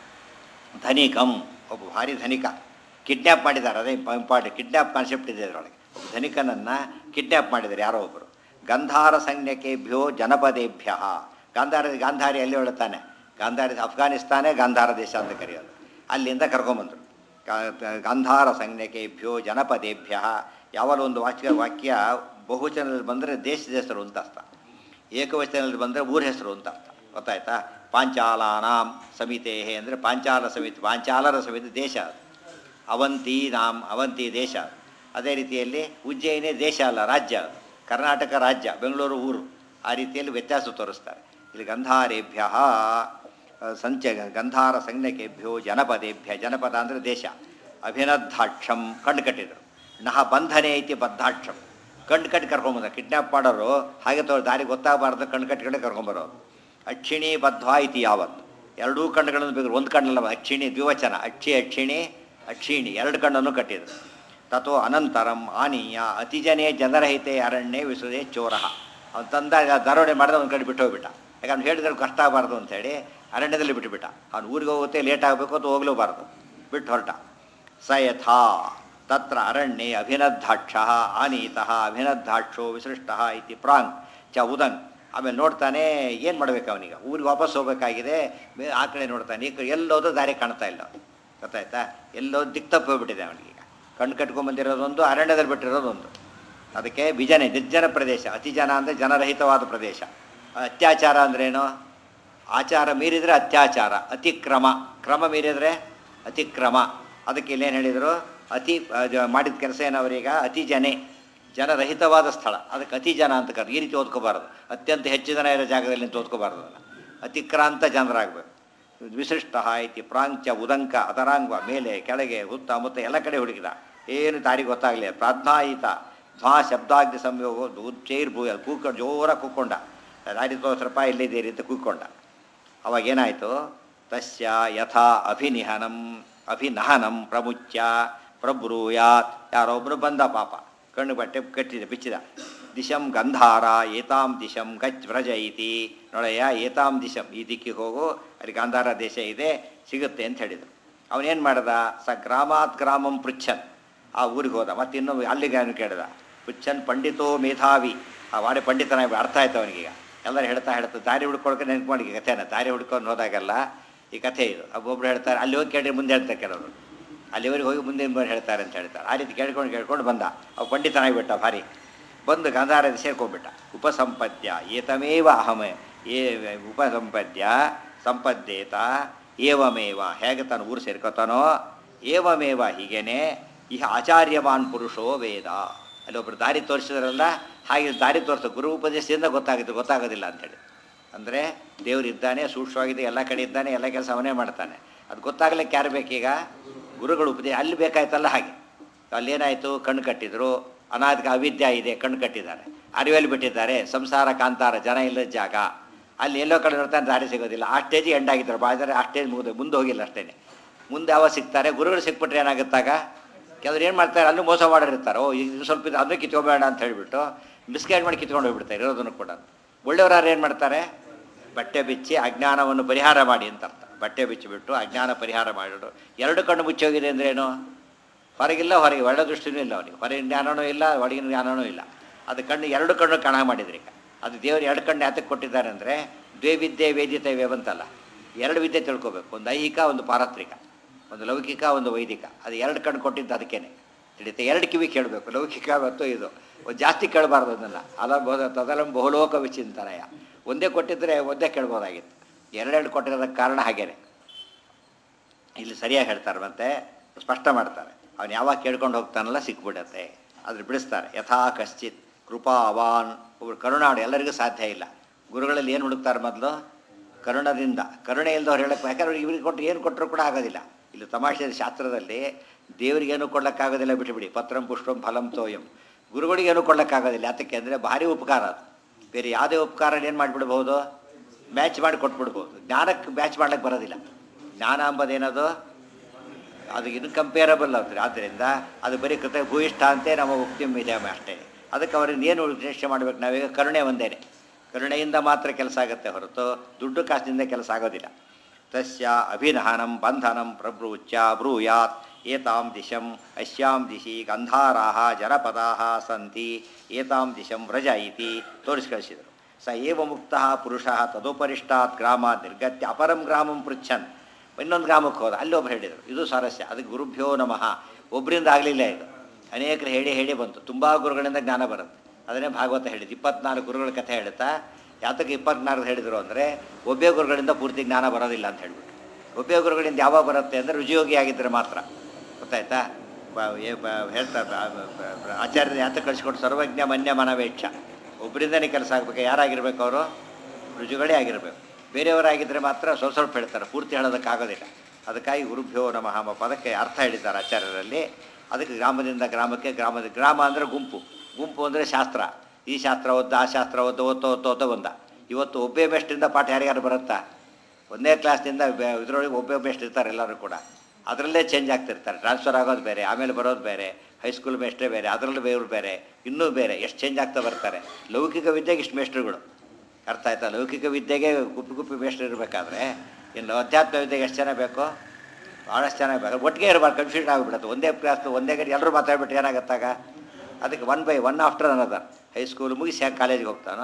ಧನಿಕಂ ಒಬ್ಬ ಭಾರಿ ಧನಿಕ ಕಿಡ್ನ್ಯಾಪ್ ಮಾಡಿದ್ದಾರೆ ಅದೇ ಇಂಪಾರ್ಟೆಂಟ್ ಕಿಡ್ನ್ಯಾಪ್ ಕಾನ್ಸೆಪ್ಟ್ ಇದೆ ಅದರೊಳಗೆ ಒಬ್ಬ ಧನಿಕನನ್ನು ಕಿಡ್ನ್ಯಾಪ್ ಮಾಡಿದ್ದಾರೆ ಯಾರೋ ಒಬ್ಬರು ಗಂಧಾರ ಸಂಜ್ಞಕೆಭ್ಯೋ ಜನಪದೇಭ್ಯ ಗಾಂಧಾರ ಗಾಂಧಾರಿ ಎಲ್ಲಿ ಹೇಳುತ್ತಾನೆ ಗಾಂಧಾರಿ ಅಫ್ಘಾನಿಸ್ತಾನೇ ಗಾಂಧಾರ ದೇಶ ಅಂತ ಕರೆಯೋದು ಅಲ್ಲಿಂದ ಕರ್ಕೊಂಬಂದರು ಗಾಂಧಾರ ಸಂಜ್ಞಕೆಭ್ಯೋ ಜನಪದೇಭ್ಯ ಯಾವಾಗ ಒಂದು ವಾಕ್ಯ ವಾಕ್ಯ ಬಹುವಚನದಲ್ಲಿ ಬಂದರೆ ದೇಶದ ಹೆಸರು ಅಂತ ಅರ್ಥ ಏಕವಚನದಲ್ಲಿ ಬಂದರೆ ಊರ ಹೆಸರು ಅಂತ ಅರ್ಥ ಗೊತ್ತಾಯ್ತಾ ಪಾಂಚಾಲಾನಾಂ ಸಮಿತೆ ಅಂದರೆ ಪಾಂಚಾಲ ಸಮಿತಿ ಪಾಂಚಾಲರ ಸಮಿತಿ ದೇಶ ಅದು ಅವಂತಿ ನಾಮ್ ಅವಂತಿ ದೇಶ ಅದು. ಅದೇ ರೀತಿಯಲ್ಲಿ ಉಜ್ಜಯಿನಿ ದೇಶ ಅಲ್ಲ ರಾಜ್ಯ ಅದು ಕರ್ನಾಟಕ ರಾಜ್ಯ ಬೆಂಗಳೂರು ಊರು ಆ ರೀತಿಯಲ್ಲಿ ವ್ಯತ್ಯಾಸ ತೋರಿಸ್ತಾರೆ ಇಲ್ಲಿ ಗಂಧಾರೇಭ್ಯ ಸಂಚ ಗಂಧಾರ ಸಂಜ್ಞಕೆಭ್ಯೋ ಜನಪದೇಭ್ಯ ಜನಪದ ಅಂದರೆ ದೇಶ ಅಭಿನದ್ಧಾಕ್ಷಂ ಕಣ್ಣು ಕಟ್ಟಿದರು ನಹ ಬಂಧನೆ ಐತಿ ಬದ್ಧಾಕ್ಷಂ ಕಣ್ಣು ಕಟ್ಟಿ ಕರ್ಕೊಂಬಂದ ಕಿಡ್ನ್ಯಾಪ್ ಮಾಡೋರು ಹಾಗೆ ತೋ ದಾರಿ ಗೊತ್ತಾಗಬಾರ್ದು ಕಣ್ಣು ಕಟ್ಕೊಂಡೆ ಕರ್ಕೊಂಬರೋರು ಅಕ್ಷಿಣಿ ಬದ್ಧ್ವಾ ಇತಿ ಯಾವತ್ತು ಎರಡೂ ಕಣ್ಣುಗಳನ್ನು ಬೇಕು ಒಂದು ಕಣ್ಣಲ್ಲ ಅಕ್ಷಿಣಿ ದ್ವಿವಚನ ಅಕ್ಷಿ ಅಕ್ಷಿಣಿ ಅಕ್ಷಿಣಿ ಎರಡು ಕಣ್ಣನ್ನು ಕಟ್ಟಿದರು ತಥೋ ಅನಂತರಂ ಆನೀಯ ಅತಿಜನೇ ಜನರಹಿತೆ ಅರಣ್ಯೇ ವಿಸುದೇ ಚೋರ ಅವ್ನು ತಂದ ದರೋಡೆ ಮಾಡಿದ ಒಂದು ಕಡೆ ಬಿಟ್ಟು ಹೋಗ್ಬಿಟ್ಟ ಯಾಕಂದ್ರೆ ಅವ್ನು ಹೇಳಿದ್ರೆ ಕಷ್ಟ ಆಗಬಾರ್ದು ಅಂತೇಳಿ ಅರಣ್ಯದಲ್ಲಿ ಬಿಟ್ಟುಬಿಟ್ಟ ಅವ್ನು ಊರಿಗೆ ಹೋಗುತ್ತೆ ಲೇಟ್ ಆಗಬೇಕು ಅಂತ ಹೋಗ್ಲೂಬಾರ್ದು ಬಿಟ್ಟು ಹೊರಟ ಸ ಯಥಾ ತತ್ರ ಅರಣ್ಯೇ ಅಭಿನದ್ಧಾಕ್ಷ ಆನೀತಃ ಅಭಿನದ್ಧಾಕ್ಷೋ ವಿಸೃಷ್ಟ ಇತಿ ಪ್ರಾಂಗ್ ಚ ಉದಂಗ್ ಆಮೇಲೆ ನೋಡ್ತಾನೆ ಏನು ಮಾಡ್ಬೇಕು ಅವನಿಗೆ ಊರಿಗೆ ವಾಪಸ್ ಹೋಗ್ಬೇಕಾಗಿದೆ ಮೇ- ಆ ಕಡೆ ನೋಡ್ತಾನೆ ಈ ಕಡೆ ಎಲ್ಲೋದ್ರೂ ದಾರಿ ಕಾಣ್ತಾ ಇಲ್ಲ ಅವ್ನಿಗೆ. ಗೊತ್ತಾಯ್ತಾ ಎಲ್ಲೋ ದಿಕ್ ತಪ್ಪಿ ಹೋಗ್ಬಿಟ್ಟಿದೆ ಅವನಿಗೆ ಈಗ ಕಣ್ಣು ಕಟ್ಕೊಂಡ್ಬಂದಿರೋದೊಂದು ಅರಣ್ಯದಲ್ಲಿ ಬಿಟ್ಟಿರೋದೊಂದು ಅದಕ್ಕೆ ಬಿಜನೆ ನಿರ್ಜನ ಪ್ರದೇಶ ಅತಿ ಜನ ಅಂದರೆ ಜನರಹಿತವಾದ ಪ್ರದೇಶ ಅತ್ಯಾಚಾರ ಅಂದ್ರೇನು ಆಚಾರ ಮೀರಿದರೆ ಅತ್ಯಾಚಾರ ಅತಿಕ್ರಮ ಕ್ರಮ ಮೀರಿದರೆ ಅತಿಕ್ರಮ ಅದಕ್ಕೆ ಇಲ್ಲೇನು ಹೇಳಿದರು ಅತಿ ಅದು ಮಾಡಿದ ಕೆಲಸ ಏನವರೀಗ ಅತಿ ಜನೆ ಜನರಹಿತವಾದ ಸ್ಥಳ ಅದಕ್ಕೆ ಅತಿ ಜನ ಅಂತ ಕರೆ ಈ ರೀತಿ ಓದ್ಕೋಬಾರ್ದು ಅತ್ಯಂತ ಹೆಚ್ಚು ಜನ ಇರೋ ಜಾಗದಲ್ಲಿ ನಿಂತು ಓದ್ಕೋಬಾರ್ದು ಅದನ್ನು ಅತಿಕ್ರಾಂತ ಜನರಾಗಬೇಕು ವಿಶಿಷ್ಟ ಇತಿ ಪ್ರಾಂತ್ಯ ಉದಂಕ ಅದರಾಂಗ ಮೇಲೆ ಕೆಳಗೆ ಹುತ್ತ ಮುತ್ತ ಎಲ್ಲ ಕಡೆ ಹುಡುಕಿದ ಏನು ದಾರಿ ಗೊತ್ತಾಗಲಿ ಪ್ರಾಧ್ನಾಯಿತ ಧ್ವಾ ಶಬ್ದಾಗ್ನಿ ಸಂಯೋಗ ಉಚ್ಚೈರ್ ಭೂ ಕೂಕೊಂಡು ಜೋರಾಗಿ ಕೂಕ್ಕೊಂಡ ದಾರಿ ತೋರಿಸ್ರಪ್ಪ ಇಲ್ಲಿದ್ದೀರಿ ಅಂತ ಕೂಕ್ಕೊಂಡ ಅವಾಗ ಏನಾಯಿತು ತಸ್ಯ ಯಥಾ ಅಭಿನಿಹನಂ ಅಭಿನಹನಂ ಪ್ರಮುಚ್ಯ ಪ್ರಬ್ರೂಯಾತ್ ಯಾರೊಬ್ಬನು ಬಂದ ಪಾಪ ಕಣ್ಣು ಬಟ್ಟೆ ಕಟ್ಟಿದ ಬಿಚ್ಚಿದ ದಿಶಂ ಗಂಧಾರ ಏತಾಂ ದಿಶಂ ಗಚ್ ವ್ರಜ ಇತಿ ನೋಡಯ್ಯ ಏತಾಂ ದಿಶಂ ಈ ದಿಕ್ಕಿಗೆ ಹೋಗು ಅಲ್ಲಿ ಗಾಂಧಾರ ದೇಶ ಇದೆ ಸಿಗುತ್ತೆ ಅಂತ ಹೇಳಿದರು ಅವನೇನು ಮಾಡ್ದ ಸ ಗ್ರಾಮಾತ್ ಗ್ರಾಮಂ ಪೃಚ್ಛನ್ ಆ ಊರಿಗೆ ಹೋದ ಮತ್ತೆ ಇನ್ನೊಬ್ಬ ಅಲ್ಲಿಗೆ ಅವನು ಕೇಳಿದ ಪೃಚ್ಛನ್ ಪಂಡಿತೋ ಮೇಧಾವಿ ಆ ವಾಡೆ ಪಂಡಿತನ ಅರ್ಥ ಆಯ್ತು ಅವನಿಗೀಗ ಎಲ್ಲರೂ ಹೇಳ್ತಾ ಹೇಳ್ತಾ ದಾರಿ ಹುಡ್ಕೊಳ್ಕೊಂಡು ನೆನಪು ಮಾಡಿ ಕಥೆನ ದಾರಿ ಹುಡ್ಕೊಂಡು ಹೋದಾಗೆಲ್ಲ ಈ ಕಥೆ ಇದು ಒಬ್ಬೊಬ್ರು ಹೇಳ್ತಾರೆ ಅಲ್ಲಿ ಹೋಗಿ ಕೇಳಿ ಮುಂದೆ ಹೇಳ್ತಾರೆ ಕೆಲವರು ಅಲ್ಲಿವರೆಗೆ ಹೋಗಿ ಮುಂದೆ ಬಂದು ಹೇಳ್ತಾರೆ ಅಂತ ಹೇಳ್ತಾರೆ ಆ ರೀತಿ ಕೇಳ್ಕೊಂಡು ಕೇಳ್ಕೊಂಡು ಬಂದ ಅವ ಪಂಡಿತನಾಗಿಬಿಟ್ಟ ಭಾರಿ ಬಂದು ಗಾಂಧಾರದ ಸೇರ್ಕೊಂಡ್ಬಿಟ್ಟ ಉಪಸಂಪದ್ಯ ಏತಮೇವ ಅಹಮ ಏ ಉಪಸಂಪದ್ಯ ಸಂಪದ್ದೇತ ಏವಮೇವ ಹೇಗೆ ತಾನು ಊರು ಸೇರ್ಕೋತಾನೋ ಏವಮೇವ ಹೀಗೇನೆ ಈ ಆಚಾರ್ಯವಾನ್ ಪುರುಷೋ ವೇದ ಅಲ್ಲಿ ಒಬ್ರು ದಾರಿ ತೋರಿಸಿದ್ರಲ್ಲ ಹಾಗೆ ದಾರಿ ತೋರಿಸ ಗುರು ಉಪದೇಶದಿಂದ ಗೊತ್ತಾಗುತ್ತೆ ಗೊತ್ತಾಗೋದಿಲ್ಲ ಅಂತೇಳಿ ಅಂದರೆ ದೇವರು ಇದ್ದಾನೆ ಸೂಕ್ಷ್ಮವಾಗಿದೆ ಎಲ್ಲ ಕಡೆ ಇದ್ದಾನೆ ಎಲ್ಲ ಕೆಲಸ ಅವನೇ ಮಾಡ್ತಾನೆ ಅದು ಗೊತ್ತಾಗ್ಲಿಕ್ಕೆ ಯಾರು ಬೇಕೀಗ ಗುರುಗಳು ಉಪದೇಶ ಅಲ್ಲಿ ಬೇಕಾಯ್ತಲ್ಲ ಹಾಗೆ ಅಲ್ಲೇನಾಯಿತು ಕಣ್ಣು ಕಟ್ಟಿದ್ರು ಅನಾಥಕ ಅವಿದ್ಯೆ ಇದೆ ಕಣ್ಣು ಕಟ್ಟಿದ್ದಾರೆ ಅರಿವಲ್ಲಿ ಬಿಟ್ಟಿದ್ದಾರೆ ಸಂಸಾರ ಕಾಂತಾರ ಜನ ಇಲ್ಲದ ಜಾಗ ಅಲ್ಲಿ ಎಲ್ಲೋ ಕಡೆ ನೋಡ್ತಾನೆ ದಾರಿ ಸಿಗೋದಿಲ್ಲ ಆ ಸ್ಟೇಜಿಗೆ ಎಂಡ್ ಆಗಿದ್ದಾರೆ ಭಾಳ ಜನ ಆ ಸ್ಟೇಜ್ ಮುಗಿದು ಮುಂದೆ ಹೋಗಿಲ್ಲ ಅಷ್ಟೇ ಮುಂದೆ ಯಾವಾಗ ಸಿಗ್ತಾರೆ ಗುರುಗಳು ಸಿಕ್ಬಿಟ್ರೆ ಏನಾಗುತ್ತಾಗ ಕೆಲವ್ರು ಏನು ಮಾಡ್ತಾರೆ ಅಲ್ಲೂ ಮೋಸ ಮಾಡಿರ್ತಾರೆ ಓ ಇದು ಸ್ವಲ್ಪ ಇದು ಅದನ್ನು ಕಿತ್ಕೊಬೇಡ ಅಂತ ಹೇಳಿಬಿಟ್ಟು ಮಿಸ್ಗೈಡ್ ಮಾಡಿ ಕಿತ್ಕೊಂಡು ಹೋಗ್ಬಿಡ್ತಾರೆ ಇರೋದನ್ನು ಕೂಡ ಒಳ್ಳೆಯವ್ರು ಏನು ಮಾಡ್ತಾರೆ ಬಟ್ಟೆ ಬಿಚ್ಚಿ ಅಜ್ಞಾನವನ್ನು ಪರಿಹಾರ ಮಾಡಿ ಅಂತ ಅರ್ಥ ಬಟ್ಟೆ ಬಿಚ್ಚಿಬಿಟ್ಟು ಅಜ್ಞಾನ ಪರಿಹಾರ ಮಾಡಿಬಿಟ್ಟು ಎರಡು ಕಣ್ಣು ಮುಚ್ಚೋಗಿದೆ ಅಂದ್ರೇನು ಹೊರಗಿಲ್ಲ ಹೊರಗೆ ಒಳ್ಳೆ ದೃಷ್ಟಿನೂ ಇಲ್ಲ ಅವನಿಗೆ ಹೊರಗಿನ ಜ್ಞಾನನೂ ಇಲ್ಲ ಒಳಗಿನ ಜ್ಞಾನನೂ ಇಲ್ಲ ಅದು ಕಣ್ಣು ಎರಡು ಕಣ್ಣು ಕಣ ಮಾಡಿದ್ರಿ ಈಗ ಅದು ದೇವರು ಎರಡು ಕಣ್ಣು ಯಾತಕ್ಕೆ ಕೊಟ್ಟಿದ್ದಾರೆ ಅಂದರೆ ದ್ವೇವಿದ್ಯೆ ವೇದ್ಯತೆ ಬಂತಲ್ಲ ಎರಡು ವಿದ್ಯೆ ತಿಳ್ಕೊಬೇಕು ಒಂದು ಐಹಿಕ ಒಂದು ಪಾರತ್ರಿಕ ಒಂದು ಲೌಕಿಕ ಒಂದು ವೈದಿಕ ಅದು ಎರಡು ಕಣ್ಣು ಕೊಟ್ಟಿದ್ದು ಅದಕ್ಕೇನೆ ತಿಳಿಯುತ್ತೆ ಎರಡು ಕಿವಿ ಕೇಳಬೇಕು ಲೌಕಿಕ ಮತ್ತು ಇದು ಒಂದು ಜಾಸ್ತಿ ಕೇಳಬಾರ್ದು ಅದನ್ನು ಅಲಬೋದ ತದಲಂ ಬಹುಲೋಕ ವಿಚಿಂತನಯ ಒಂದೇ ಕೊಟ್ಟಿದ್ದರೆ ಒಂದೇ ಕೇಳ್ಬೋದಾಗಿತ್ತು ಎರಡೆರಡು ಕೊಟ್ಟಿರೋದಕ್ಕೆ ಕಾರಣ ಹಾಗೇನೆ ಇಲ್ಲಿ ಸರಿಯಾಗಿ ಹೇಳ್ತಾರೆ ಮತ್ತೆ ಸ್ಪಷ್ಟ ಮಾಡ್ತಾರೆ ಅವನು ಯಾವಾಗ ಕೇಳ್ಕೊಂಡು ಹೋಗ್ತಾನಲ್ಲ ಸಿಕ್ಬಿಡತ್ತೆ ಅದ್ರ ಬಿಡಿಸ್ತಾರೆ ಯಥಾ ಕಶ್ಚಿತ್ ಕೃಪಾವಾನ್ ಒಬ್ರು ಕರುಣಾಡು ಎಲ್ಲರಿಗೂ ಸಾಧ್ಯ ಇಲ್ಲ ಗುರುಗಳಲ್ಲಿ ಏನು ಹುಡುಕ್ತಾರೆ ಮೊದಲು ಕರುಣದಿಂದ ಕರುಣೆ ಇಲ್ದವ್ರು ಹೇಳಕ್ಕೆ ಯಾಕಂದ್ರೆ ಇವ್ರಿಗೆ ಕೊಟ್ಟು ಏನು ಕೊಟ್ಟರು ಕೂಡ ಆಗೋದಿಲ್ಲ ಇಲ್ಲಿ ತಮಾಷೆ ಶಾಸ್ತ್ರದಲ್ಲಿ ದೇವರಿಗೇನು ಕೊಡೋಕ್ಕಾಗೋದಿಲ್ಲ ಬಿಟ್ಟುಬಿಡಿ ಪತ್ರಂ ಪುಷ್ಪಂ ಫಲಂ ತೋಯಂ ಗುರುಗಳಿಗೇನು ಕೊಡೋಕ್ಕಾಗೋದಿಲ್ಲ ಯಾತಕ್ಕೆ ಅಂದರೆ ಭಾರಿ ಉಪಕಾರ ಅದು ಬೇರೆ ಯಾವುದೇ ಉಪಕಾರ ಏನು ಮಾಡಿಬಿಡ್ಬೋದು ಮ್ಯಾಚ್ ಮಾಡಿ ಕೊಟ್ಬಿಡ್ಬೋದು ಜ್ಞಾನಕ್ಕೆ ಮ್ಯಾಚ್ ಮಾಡ್ಲಿಕ್ಕೆ ಬರೋದಿಲ್ಲ ಜ್ಞಾನ ಅಂಬೋದೇನದು ಅದು ಇನ್ಕಂಪೇರಬಲ್ ಆಗ್ತದೆ ಆದ್ದರಿಂದ ಅದು ಬರೀ ಕೃತ ಭೂಯಿಷ್ಠ ಅಂತೆ ನಮ್ಮ ಉಕ್ತಿ ಇದೆ ಅಷ್ಟೇ ಅದಕ್ಕೆ ಅವ್ರಿಗೆ ಏನು ನಿರೀಕ್ಷೆ ಮಾಡಬೇಕು ನಾವೀಗ ಕರುಣೆ ಒಂದೇನೆ ಕರುಣೆಯಿಂದ ಮಾತ್ರ ಕೆಲಸ ಆಗುತ್ತೆ ಹೊರತು ದುಡ್ಡು ಕಾಸಿನಿಂದ ಕೆಲಸ ಆಗೋದಿಲ್ಲ ತಸ್ಯ ಅಭಿನಹನಂ ಬಂಧನಂ ಪ್ರಬ್ರೂಚ್ಯ ಬ್ರೂಯಾತ್ ಏತಾಂ ದಿಶಂ ಅಶ್ಯಾಂ ದಿಶಿ ಗಂಧಾರಾಹ ಜನಪದಾಹ ಸಂತಿ ಏತಾಂ ದಿಶಂ ವ್ರಜ ಇತಿ ತೋರಿಸಿ ಕಳಿಸಿದರು ಸ ಏವ ಮುಕ್ತ ಪುರುಷ ತದೋಪರಿಷ್ಟಾತ್ ಗ್ರಾಮ ನಿರ್ಗತ್ಯ ಅಪರಂ ಗ್ರಾಮಂ ಪೃಚ್ಛನ್ ಇನ್ನೊಂದು ಗ್ರಾಮಕ್ಕೆ ಹೋದ ಅಲ್ಲಿ ಒಬ್ರು ಹೇಳಿದರು ಇದು ಸ್ವಾರಸ್ಯ ಅದಕ್ಕೆ ಗುರುಭ್ಯೋ ನಮಃ ಒಬ್ಬರಿಂದ ಆಗಲಿಲ್ಲ ಇದು ಅನೇಕರು ಹೇಳಿ ಹೇಳಿ ಬಂತು ತುಂಬ ಗುರುಗಳಿಂದ ಜ್ಞಾನ ಬರುತ್ತೆ ಅದನ್ನೇ ಭಾಗವತ ಹೇಳಿದ್ದು ಇಪ್ಪತ್ನಾಲ್ಕು ಗುರುಗಳ ಕಥೆ ಹೇಳುತ್ತಾ ಯಾತಕ್ಕೆ ಇಪ್ಪತ್ನಾಲ್ಕು ಹೇಳಿದರು ಅಂದರೆ ಒಬ್ಬೇ ಗುರುಗಳಿಂದ ಪೂರ್ತಿ ಜ್ಞಾನ ಬರೋದಿಲ್ಲ ಅಂತ ಹೇಳ್ಬಿಟ್ಟು ಒಬ್ಬೇ ಗುರುಗಳಿಂದ ಯಾವಾಗ ಬರುತ್ತೆ ಅಂದರೆ ರುಜಿಯೋಗಿ ಆಗಿದ್ದರೆ ಮಾತ್ರ ಗೊತ್ತಾಯ್ತಾ ಬ- ಏ- ಬ- ಹೇಳ್ತಾರೆ ಬ- ಬ- ಬ- ಆಚಾರ್ಯರು ಯಾತ ಕಳಿಸ್ಕೊಟ್ಟು ಸರ್ವಜ್ಞ ಮನ್ಯ ಮನವೇಕ್ಷ ಒಬ್ಬರಿಂದನೇ ಕೆಲಸ ಆಗಬೇಕು ಯಾರಾಗಿರ್ಬೇಕು ಅವರು ರುಜುಗಳೇ ಆಗಿರಬೇಕು ಬೇರೆಯವರಾಗಿದ್ದರೆ ಮಾತ್ರ ಸ್ವಲ್ಪ ಸ್ವಲ್ಪ ಹೇಳ್ತಾರೆ ಪೂರ್ತಿ ಹೇಳೋದಕ್ಕಾಗೋದಿಲ್ಲ ಅದಕ್ಕಾಗಿ ಗುರುಭ್ಯೋ ನಮಃ ಎಂಬ ಪದಕ್ಕೆ ಅರ್ಥ ಹೇಳಿದ್ದಾರೆ ಆಚಾರ್ಯರಲ್ಲಿ ಅದಕ್ಕೆ ಗ್ರಾಮದಿಂದ ಗ್ರಾಮಕ್ಕೆ ಗ್ರಾಮದ ಗ್ರಾಮ ಅಂದರೆ ಗುಂಪು ಗುಂಪು ಅಂದರೆ ಶಾಸ್ತ್ರ ಈ ಶಾಸ್ತ್ರ ಓದ್ದ ಆ ಶಾಸ್ತ್ರ ಓದ್ದ ಓದ್ತಾ ಓದ್ತಾ ಓದ್ತಾ ಬಂದ ಇವತ್ತು ಒಬ್ಬೇ ಬೆಸ್ಟಿಂದ ಪಾಠ ಯಾರ್ಯಾರು ಬರುತ್ತಾ ಒಂದೇ ಕ್ಲಾಸ್ನಿಂದ ಇದರೊಳಗೆ ಒಬ್ಬೇ ಬೆಸ್ಟ್ ಇರ್ತಾರೆ ಎಲ್ಲರೂ ಕೂಡ ಅದರಲ್ಲೇ ಚೇಂಜ್ ಆಗ್ತಿರ್ತಾರೆ ಟ್ರಾನ್ಸ್ಫರ್ ಆಗೋದು ಬೇರೆ ಆಮೇಲೆ ಬರೋದು ಬೇರೆ ಹೈಸ್ಕೂಲ್ ಮೇಸ್ಟ್ರೇ ಬೇರೆ ಅದರಲ್ಲಿ ಬೇರೆ ಬೇರೆ ಇನ್ನೂ ಬೇರೆ ಎಷ್ಟು ಚೇಂಜ್ ಆಗ್ತಾ ಬರ್ತಾರೆ ಲೌಕಿಕ ವಿದ್ಯೆಗೆ ಇಷ್ಟು ಮೇಸ್ಟ್ರುಗಳು ಅರ್ಥ ಆಯ್ತಾ ಲೌಕಿಕ ವಿದ್ಯೆಗೆ ಗುಪ್ಪಿ ಗುಪ್ಪಿ ಮೇಸ್ಟ್ರು ಇರಬೇಕಾದ್ರೆ ಇನ್ನು ಅಧ್ಯಾತ್ಮ ವಿದ್ಯೆಗೆ ಎಷ್ಟು ಜನ ಬೇಕು ಭಾಳಷ್ಟು ಜನ ಬೇಕು ಒಟ್ಟಿಗೆ ಇರಬಾರ್ದು ಕನ್ಫ್ಯೂಷನ್ ಆಗಿಬಿಡುತ್ತೆ ಒಂದೇ ಕ್ಲಾಸ್ ಒಂದೇ ಗಡಿ ಎಲ್ಲರೂ ಮಾತಾಡ್ಬಿಟ್ಟು ಏನಾಗುತ್ತಾಗ ಅದಕ್ಕೆ one by one after another high school ಮುಗಿಸಿ ಯಾಕೆ ಕಾಲೇಜಿಗೆ ಹೋಗ್ತಾನೋ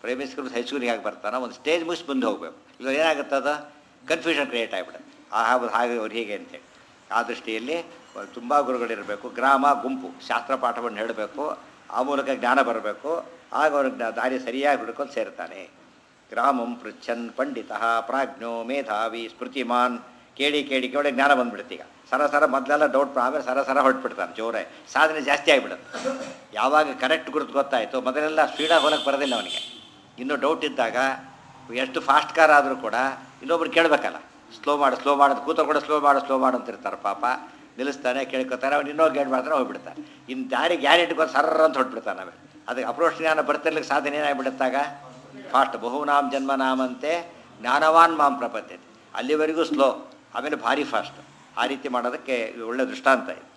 ಪ್ರೈಮರಿ ಸ್ಕೂಲ್ ಹೈಸ್ಕೂಲಿಗೆ ಹಾಕಿ ಬರ್ತಾನೆ ಒಂದು ಸ್ಟೇಜ್ ಮುಗಿಸಿ ಮುಂದೆ ಹೋಗ್ಬೇಕು ಇಲ್ಲ ಏನಾಗುತ್ತೆ ಅದು ಕನ್ಫ್ಯೂಷನ್ ಕ್ರಿಯೇಟ್ ಆಗಿಬಿಡುತ್ತೆ ಆ ಹಾಗೆ ಹಾಗೆ ಅವ್ರು ಹೀಗೆ ಅಂತೇಳಿ ಆ ದೃಷ್ಟಿಯಲ್ಲಿ ತುಂಬ ಗುರುಗಳಿರಬೇಕು ಗ್ರಾಮ ಗುಂಪು ಶಾಸ್ತ್ರ ಪಾಠವನ್ನು ಹೇಳಬೇಕು ಆ ಮೂಲಕ ಜ್ಞಾನ ಬರಬೇಕು ಆಗ ಅವ್ರಿಗೆ ದಾರಿ ಸರಿಯಾಗಿ ಹುಡ್ಕೊಂಡು ಸೇರ್ತಾನೆ ಗ್ರಾಮಂ ಪೃಚ್ಛನ್ ಪಂಡಿತ ಪ್ರಾಜ್ಞೋ ಮೇಧಾವಿ ಸ್ಮೃತಿಮಾನ್ ಕೇಳಿ ಕೇಳಿ ಕೇಳಿ ಜ್ಞಾನ ಬಂದ್ಬಿಡುತ್ತೆ ಈಗ ಸರ ಸರ ಮೊದಲೆಲ್ಲ ಡೌಟ್ ಆಮೇಲೆ ಸರ ಸರ ಹೊರಟ್ಬಿಡ್ತಾನೆ ಜೋರೆ ಸಾಧನೆ ಜಾಸ್ತಿ ಆಗಿಬಿಡುತ್ತೆ ಯಾವಾಗ ಕರೆಕ್ಟ್ ಗುರುತು ಗೊತ್ತಾಯಿತು ಮೊದಲೆಲ್ಲ ಸ್ಪೀಡಾಗಿ ಹೋಗಕ್ಕೆ ಬರೋದಿಲ್ಲ ಅವನಿಗೆ ಇನ್ನೂ ಡೌಟ್ ಇದ್ದಾಗ ಎಷ್ಟು ಫಾಸ್ಟ್ ಕಾರ್ ಆದರೂ ಕೂಡ ಇನ್ನೊಬ್ರು ಕೇಳಬೇಕಲ್ಲ ಸ್ಲೋ ಮಾಡು ಸ್ಲೋ ಮಾಡೋದು ಕೂತ ಕೂಡ ಸ್ಲೋ ಮಾಡು ಸ್ಲೋ ಮಾಡು ಅಂತಿರ್ತಾರೆ ಪಾಪ ನಿಲ್ಲಿಸ್ತಾನೆ ಕೇಳ್ಕೊತಾರೆ ಅವ್ನು ಇನ್ನೂ ಗೇಟ್ ಮಾಡ್ತಾನೆ ಹೋಗ್ಬಿಡ್ತಾನೆ ಇನ್ನು ದಾರಿ ಗ್ಯಾರಂಟಿ ಗೊತ್ತು ಸರ್ರ ಅಂತ ಹೊಟ್ಬಿಡ್ತಾನೆ ಆಮೇಲೆ ಅದಕ್ಕೆ ಅಪ್ರೋಚ್ ಜ್ಞಾನ ಬರ್ತಿರ್ಲಿಕ್ಕೆ ಸಾಧನೆ ಏನಾಗ್ಬಿಡುತ್ತಾಗ ಫಾಸ್ಟ್ ಬಹುನಾಮ್ ಜನ್ಮನಾಮಂತೆ ಜ್ಞಾನವಾನ್ ಮಾಂ ಪ್ರಪದ್ಯತೆ ಅಲ್ಲಿವರೆಗೂ ಸ್ಲೋ ಆಮೇಲೆ ಭಾರಿ ಫಾಸ್ಟ್ ಆ ರೀತಿ ಮಾಡೋದಕ್ಕೆ ಇದು ಒಳ್ಳೆ ದೃಷ್ಟಾಂತ ಇದೆ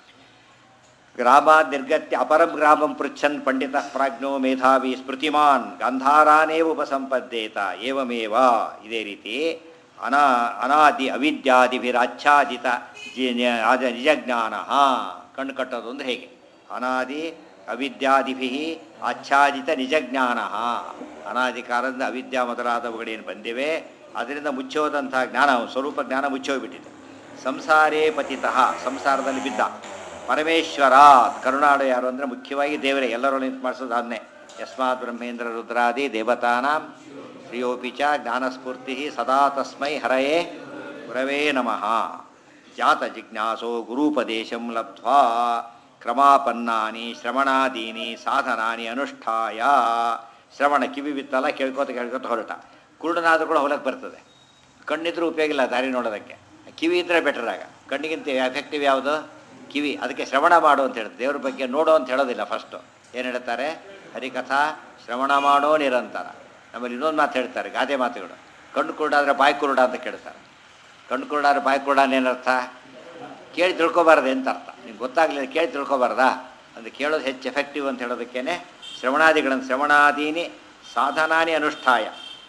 ಗ್ರಾಮ ನಿರ್ಗತ್ಯ ಅಪರಂ ಗ್ರಾಮಂ ಪೃಚ್ಛನ್ ಪಂಡಿತ ಪ್ರಾಜ್ಞೋ ಮೇಧಾವಿ ಸ್ಮೃತಿಮಾನ್ ಗಂಧಾರಾನೇವ ಉಪಸಂಪದ್ದೇತ ಏವಮೇವ ಇದೇ ರೀತಿ ಅನಾ ಅನಾದಿ ಅವಿದ್ಯಾದಿಭಿರಾಚ್ಛಾದಿತ ಜಿ- ನ- ಆದ ನಿಜಜ್ಞಾನ ಕಣ್ಣು ಕಟ್ಟೋದು ಅಂದ್ರೆ ಹೇಗೆ ಅನಾದಿ ಅವಿದ್ಯಾದಿಭಿ ಆಚ್ಛಾದಿತ ನಿಜಜ್ಞಾನ ಅನಾದಿ ಕಾಲದಿಂದ ಅವಿದ್ಯಾ ಮೊದಲಾದವುಗಳೇನು ಬಂದಿವೆ ಅದರಿಂದ ಮುಚ್ಚೋದಂತಹ ಜ್ಞಾನ ಸ್ವರೂಪ ಜ್ಞಾನ ಮುಚ್ಚೋಗ್ಬಿಟ್ಟಿದೆ ಸಂಸಾರೇ ಪತಿತಃ ಸಂಸಾರದಲ್ಲಿ ಬಿದ್ದ ಪರಮೇಶ್ವರ ಕರುಣಾಡು ಯಾರು ಅಂದರೆ ಮುಖ್ಯವಾಗಿ ದೇವರೇ ಎಲ್ಲರೂ ನಿಂತು ಮಾಡಿಸೋದು ಅದನ್ನೇ ಯಸ್ಮಾತ್ ಬ್ರಹ್ಮೇಂದ್ರ ರುದ್ರಾದಿ ದೇವತಾನಾಂ ಶ್ರಿಯೋಪಿ ಚ ಜ್ಞಾನಸ್ಫೂರ್ತಿ ಸದಾ ತಸ್ಮೈ ಹರಯೇ ಗುರವೇ ನಮಃ ಜಾತ ಜಿಜ್ಞಾಸೋ ಗುರೂಪದೇಶಂ ಲಬ್ಧ್ವಾ ಕ್ರಮಾಪನ್ನಾನಿ ಶ್ರವಣಾದೀನಿ ಸಾಧನಾನಿ ಅನುಷ್ಠಾಯ ಶ್ರವಣ ಕಿವಿ ಬಿತ್ತಲ್ಲ ಕೇಳ್ಕೊತ ಕೇಳ್ಕೊತ ಹೊರಟ ಕುರುಡನಾದ್ರೂ ಕೂಡ ಹೊಲಕ್ಕೆ ಬರ್ತದೆ ಕಣ್ಣಿದ್ರೂ ಉಪಯೋಗ ಇಲ್ಲ ದಾರಿ ನೋಡೋದಕ್ಕೆ ಕಿವಿ ಇದ್ದರೆ ಬೆಟರ್ ಆಗ ಕಣ್ಣಿಗಿಂತ ಎಫೆಕ್ಟಿವ್ ಯಾವುದು ಕಿವಿ ಅದಕ್ಕೆ ಶ್ರವಣ ಮಾಡು ಅಂತ ಹೇಳ್ತಾರೆ ದೇವ್ರ ಬಗ್ಗೆ ನೋಡು ಅಂತ ಹೇಳೋದಿಲ್ಲ ಫಸ್ಟು ಏನು ಹೇಳ್ತಾರೆ ಹರಿಕಥಾ ಶ್ರವಣ ಮಾಡೋ ನಿರಂತರ ನಮ್ಮಲ್ಲಿ ಇನ್ನೊಂದು ಮಾತು ಹೇಳ್ತಾರೆ ಗಾದೆ ಮಾತುಗಳು ಕಣ್ಣು ಕುರುಡಾದ್ರೆ ಬಾಯಿ ಕುರುಡ ಅಂತ ಕೇಳ್ತಾರೆ ಕಣ್ಣು ಕುರುಡಾದ್ರೆ ಬಾಯಿ ಕುರುಡ ಏನರ್ಥ ಕೇಳಿ ತಿಳ್ಕೊಬಾರ್ದು ಅಂತ ಅರ್ಥ ನಿಮ್ಗೆ ಗೊತ್ತಾಗಲಿಲ್ಲ ಕೇಳಿ ತಿಳ್ಕೊಬಾರ್ದಾ ಅದು ಕೇಳೋದು ಹೆಚ್ಚು ಎಫೆಕ್ಟಿವ್ ಅಂತ ಹೇಳೋದಕ್ಕೇನೆ ಶ್ರವಣಾದಿಗಳನ್ನು ಶ್ರವಣಾದೀನಿ ಸಾಧನಾನಿ ಅನುಷ್ಠಾಯ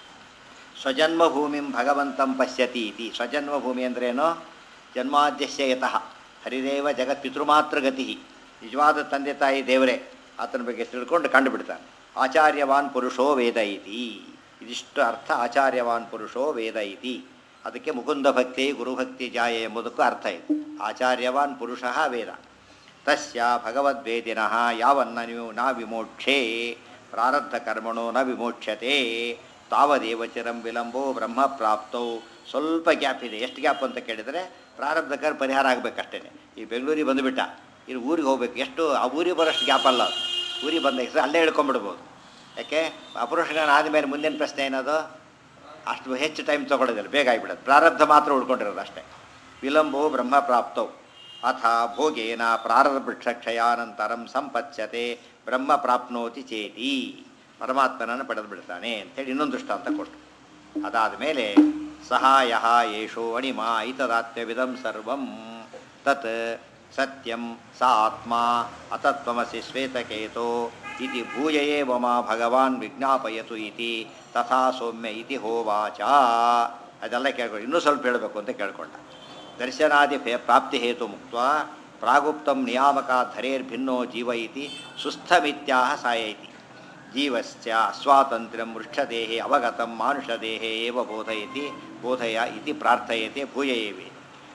ಸ್ವಜನ್ಮಭೂಮಿಂ ಭಗವಂತಂ ಪಶ್ಯತಿ ಇತಿ ಸ್ವಜನ್ಮಭೂಮಿ ಅಂದ್ರೇನು ಜನ್ಮಾದ್ಯಸ್ಯ ಯತಃ ಹರಿದೇವ ಜಗತ್ ಪಿತೃಮಾತೃಗತಿ ನಿಜವಾದ ತಂದೆ ತಾಯಿ ದೇವರೇ ಆತನ ಬಗ್ಗೆ ತಿಳ್ಕೊಂಡು ಕಂಡುಬಿಡ್ತಾನೆ ಆಚಾರ್ಯವಾನ್ ಪುರುಷೋ ವೇದ ಇತಿ ಇದಿಷ್ಟು ಅರ್ಥ ಆಚಾರ್ಯವಾನ್ ಪುರುಷೋ ವೇದ ಇತಿ ಅದಕ್ಕೆ ಮುಕುಂದ ಭಕ್ತಿ ಗುರುಭಕ್ತಿ ಜಾಯ ಎಂಬುದಕ್ಕೂ ಅರ್ಥ ಇದೆ ಆಚಾರ್ಯವಾನ್ ಪುರುಷ ವೇದ ತಸ್ಯ ಭಗವದ್ವೇದಿನಃ ಯಾವನ್ನ ನೀವು ನ ವಿಮೋಕ್ಷೇ ಪ್ರಾರಬ್ಧ ಕರ್ಮಣೋ ನ ವಿಮೋಕ್ಷತೆ ತಾವದೇವ ಚಿರಂ ವಿಲಂಬೋ ಬ್ರಹ್ಮ ಪ್ರಾಪ್ತೌ ಸ್ವಲ್ಪ ಗ್ಯಾಪ್ ಇದೆ ಎಷ್ಟು ಗ್ಯಾಪ್ ಅಂತ ಕೇಳಿದರೆ ಪ್ರಾರಬ್ಧ ಕರ್ಮ ಪರಿಹಾರ ಆಗಬೇಕಷ್ಟೇ ಈ ಬೆಂಗಳೂರಿಗೆ ಬಂದುಬಿಟ್ಟ ಇಲ್ಲಿ ಊರಿಗೆ ಹೋಗ್ಬೇಕು ಎಷ್ಟು ಆ ಊರಿಗೆ ಬರೋಷ್ಟು ಗ್ಯಾಪ್ ಅಲ್ಲ ಅದು ಊರಿಗೆ ಬಂದ ಹೆಸರು ಅಲ್ಲೇ ಹೇಳ್ಕೊಂಬಿಡ್ಬೋದು ಯಾಕೆ ಅಪುರುಷನ ಆದಮೇಲೆ ಮುಂದಿನ ಪ್ರಶ್ನೆ ಏನದು ಅಷ್ಟು ಹೆಚ್ಚು ಟೈಮ್ ತೊಗೊಳ್ಳೋದಿಲ್ಲ ಬೇಗ ಆಗಿಬಿಡೋದು ಪ್ರಾರಬ್ಧ ಮಾತ್ರ ಉಳ್ಕೊಂಡಿರೋದು ಅಷ್ಟೇ ವಿಲಂಬೋ ಬ್ರಹ್ಮ ಪ್ರಾಪ್ತೌ ಅಥ ಭೋಗೇನ ಪ್ರಾರಬ್ಧಕ್ಷಯಾನಂತರಂ ಸಂಪತ್ಸ್ಯತೆ ಬ್ರಹ್ಮ ಪ್ರಾಪ್ನೋತಿ ಚೇತಿ ಪರಮಾತ್ಮನನ್ನು ಪಡೆದು ಬಿಡ್ತಾನೆ ಅಂತೇಳಿ ಇನ್ನೊಂದು ದೃಷ್ಟಾಂತ ಕೊಟ್ಟು ಅದಾದ ಮೇಲೆ ಸಹಾಯ ಯೇಷೋ ಅಣಿಮ ಇತದಾತ್ಮ್ಯವಿದಂ ಸರ್ವಂ ತತ್ ಸತ್ಯಂ ಸ ಆತ್ಮ ಅತತ್ವಮಸಿ ಶ್ವೇತಕೇತೋ ಇತಿ ಭೂಯ ಏವ ಮಮ ಭಗವಾನ್ ವಿಜ್ಞಾಪಯತು ಇತಿ ತಥಾ ಸೌಮ್ಯ ಇತಿ ಹೋವಾಚ ಅದೆಲ್ಲ ಕೇಳ್ಕೊಂಡು ಇನ್ನೂ ಸ್ವಲ್ಪ ಹೇಳಬೇಕು ಅಂತ ಕೇಳ್ಕೊಂಡ ದರ್ಶನಾದಿ ಫೇ ಪ್ರಾಪ್ತಿ ಹೇತು ಮುಕ್ತ ಪ್ರಾಗುಪ್ತಂ ನಿಯಾಮಕ ಧರೇರ್ಭಿನ್ನೋ ಜೀವ ಇತಿ ಸುಸ್ಥಮಿತ್ಯಾಹ ಸಾಯೈತಿ ಜೀವಸ್ಯ ಸ್ವಾತಂತ್ರ್ಯಂ ವೃಕ್ಷದೇಹೆ ಅವಗತಂ ಮಾನುಷದೇಹೆ ಏವ ಬೋಧಯತಿ ಬೋಧಯ ಇತಿ ಪ್ರಾರ್ಥಯತೆ ಭೂಯ ಏವಿ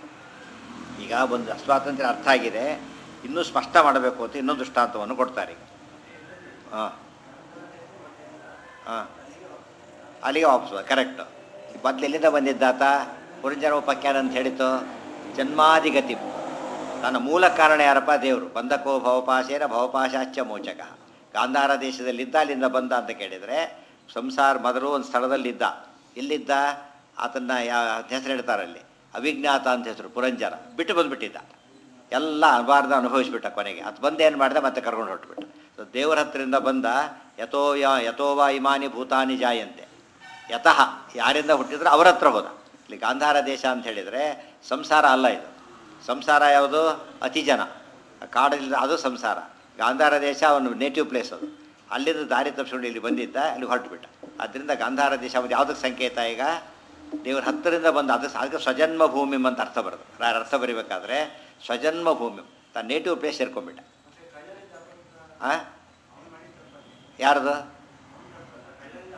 ಈಗ ಒಂದು ಸ್ವಾತಂತ್ರ್ಯ ಅರ್ಥ ಆಗಿದೆ ಇನ್ನೂ ಸ್ಪಷ್ಟ ಮಾಡಬೇಕು ಅಂತ ಇನ್ನೊಂದು ದೃಷ್ಟಾಂತವನ್ನು ಕೊಡ್ತಾರೆ ಈಗ ಹಾಂ ಹಾಂ ಅಲ್ಲಿಗೆ ವಾಪಸ್ ಕರೆಕ್ಟು ಮೊದಲು ಎಲ್ಲಿಂದ ಬಂದಿದ್ದಾತ ಪುರಂಜನೋಪಖ್ಯಾನ ಅಂತ ಹೇಳಿತು ಜನ್ಮಾದಿಗತಿ ನನ್ನ ಮೂಲ ಕಾರಣ ಯಾರಪ್ಪ ದೇವರು ಬಂದಕೋ ಭವಪಾಶೇನ ಭವಪಾಶಾಚ್ಚ ಮೋಚಕ ಗಾಂಧಾರ ದೇಶದಲ್ಲಿದ್ದ ಅಲ್ಲಿಂದ ಬಂದ ಅಂತ ಕೇಳಿದರೆ ಸಂಸಾರ ಮೊದಲು ಒಂದು ಸ್ಥಳದಲ್ಲಿದ್ದ ಎಲ್ಲಿದ್ದ ಆತನ ಯಾ ಹೆಸರು ಹೇಳ್ತಾರಲ್ಲಿ ಅವಿಜ್ಞಾತ ಅಂತ ಹೆಸರು ಪುರಂಜನ ಬಿಟ್ಟು ಬಂದುಬಿಟ್ಟಿದ್ದ ಎಲ್ಲ ಅನಬಾರ್ದು ಅನುಭವಿಸ್ಬಿಟ್ಟ ಕೊನೆಗೆ ಅದು ಬಂದು ಏನು ಮಾಡಿದೆ ಮತ್ತೆ ಕರ್ಕೊಂಡು ಹೊರಟ್ಬಿಟ್ಟ ಸೊ ದೇವರ ಹತ್ರದಿಂದ ಬಂದ ಯಥೋ ಯಾ ಯಥೋವಾ ಇಮಾನಿ ಭೂತಾನಿ ಜಾಯಂತೆ ಯತಃ ಯಾರಿಂದ ಹುಟ್ಟಿದ್ರೆ ಅವ್ರ ಹತ್ರ ಹೋದ ಇಲ್ಲಿ ಗಾಂಧಾರ ದೇಶ ಅಂತ ಹೇಳಿದರೆ ಸಂಸಾರ ಅಲ್ಲ ಇದು ಸಂಸಾರ ಯಾವುದು ಅತಿ ಜನ ಕಾಡಲ್ಲಿ ಅದು ಸಂಸಾರ ಗಾಂಧಾರ ದೇಶ ಅವನು ನೇಟಿವ್ ಪ್ಲೇಸ್ ಅದು ಅಲ್ಲಿಂದ ದಾರಿ ತಪ್ಪಿಸ್ಕೊಂಡು ಇಲ್ಲಿ ಬಂದಿದ್ದ ಅಲ್ಲಿ ಹೊರಟುಬಿಟ್ಟ ಅದರಿಂದ ಗಾಂಧಾರ ದೇಶ ಒಂದು ಯಾವುದಕ್ಕೆ ಸಂಕೇತ ಈಗ ದೇವ್ರ ಹತ್ತಿರದಿಂದ ಬಂದು ಅದು ಅದಕ್ಕೆ ಸ್ವಜನ್ಮ ಭೂಮಿ ಅಂತ ಅರ್ಥ ಬರೋದು ರಾ- ಅರ್ಥ ಬರಿಬೇಕಾದ್ರೆ ಸ್ವಜನ್ಮ ಭೂಮಿ ತನ್ನ ನೇಟಿವ್ ಪ್ಲೇಸ್ ಸೇರ್ಕೊಂಡ್ಬಿಟ್ಟ ಆ ಯಾರ್ದು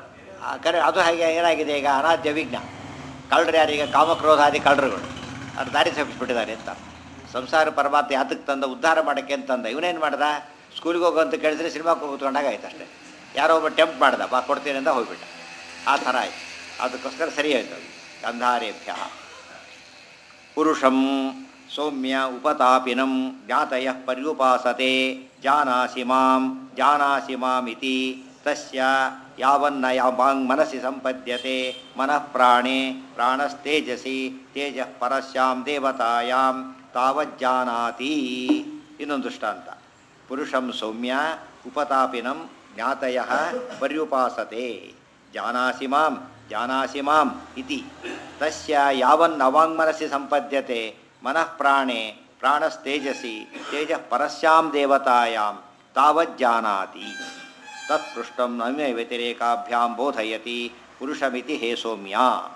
ಆ ಕರೆ ಅದು ಹಾಗೆ ಏನಾಗಿದೆ ಈಗ ಅನಾದ್ಯ ವಿಘ್ನ ಕಳ್ಳರು ಯಾರೀಗ ಕಾಮಕ್ರೋಧಾದಿ ಕಳ್ಳರುಗಳು ಅವ್ರು ದಾರಿ ತಪ್ಪಿಸ್ಬಿಟ್ಟಿದ್ದಾರೆ ಅಂತ ಸಂಸಾರ ಪರಮಾತ್ಮ ಯಾತಕ್ಕೆ ತಂದ ಉದ್ಧಾರ ಮಾಡೋಕ್ಕೆ ಅಂತಂದ ಇವನೇನು ಮಾಡ್ದ ಸ್ಕೂಲಿಗೆ ಹೋಗು ಅಂತ ಕೇಳಿದ್ರೆ ಸಿನಿಮಾಕ್ಕೆ ಕೂತ್ಕೊಂಡಾಗ ಆಯ್ತು ಅಷ್ಟೇ ಯಾರೋ ಒಬ್ಬ ಟೆಂಪ್ ಮಾಡ್ದ ಬಾ ಕೊಡ್ತೀನಿ ಅಂತ ಹೋಗ್ಬಿಟ್ಟ ಆ ಥರ ಆಯ್ತು ಅದಕ್ಕೋಸ್ಕರ ಸರಿ ಆಯ್ತು ಅದು ಗಂಧಾರೇಭ್ಯ ಪುರುಷಂ ಸೌಮ್ಯ ಉಪತಾಪಿನಂ ಜ್ಞಾತಯ ಪರ್ಯುಪಾಸತೆ ಜಾನಾಸಿ ಮಾಂ ಜಾನಾಸಿ ಮಾಮಿತಿ ತಸ್ಯ ಯಾವನ್ನ ಯಾವಾಂಗ್ ಮನಸ್ಸಿ ಸಂಪದ್ಯತೆ ಮನಃ ಪ್ರಾಣೆ ಪ್ರಾಣಸ್ತೇಜಸಿ ತೇಜ ಪರಸ್ಯಾಂ ದೇವತಾಯಾಂ ತಾವಜ್ಜಾನಾತಿ ಇನ್ನೊಂದು ದೃಷ್ಟಾಂತ ಪುರುಷಂ ಸೌಮ್ಯ ಉಪತಾಪಿನಂ ಜ್ಞಾತಯ ಪರ್ಯುಪಾಸತೆ ಜಾನಾಸಿ ಮಾಂ ಜಾನಾಸಿ ಮಾಂ ಇತಿ ತಸ್ಯ ಯಾವನ್ನವಾಂಗ್ಮನಸ್ಸಿ ಸಂಪದ್ಯತೆ ಮನಃ ಪ್ರಾಣೆ ಪ್ರಾಣಸ್ತೇಜಸಿ ತೇಜ ಪರಸ್ಯಾಂ ದೇವತಾಯಾಂ ತಾವಜ್ಜಾನಾತಿ ತತ್ಪೃಷ್ಟಂ ನಮ್ಯ ವ್ಯತಿರೇಕಾಭ್ಯಾಂ ಬೋಧಯತಿ ಪುರುಷಮಿತಿ ಹೇ ಸೌಮ್ಯ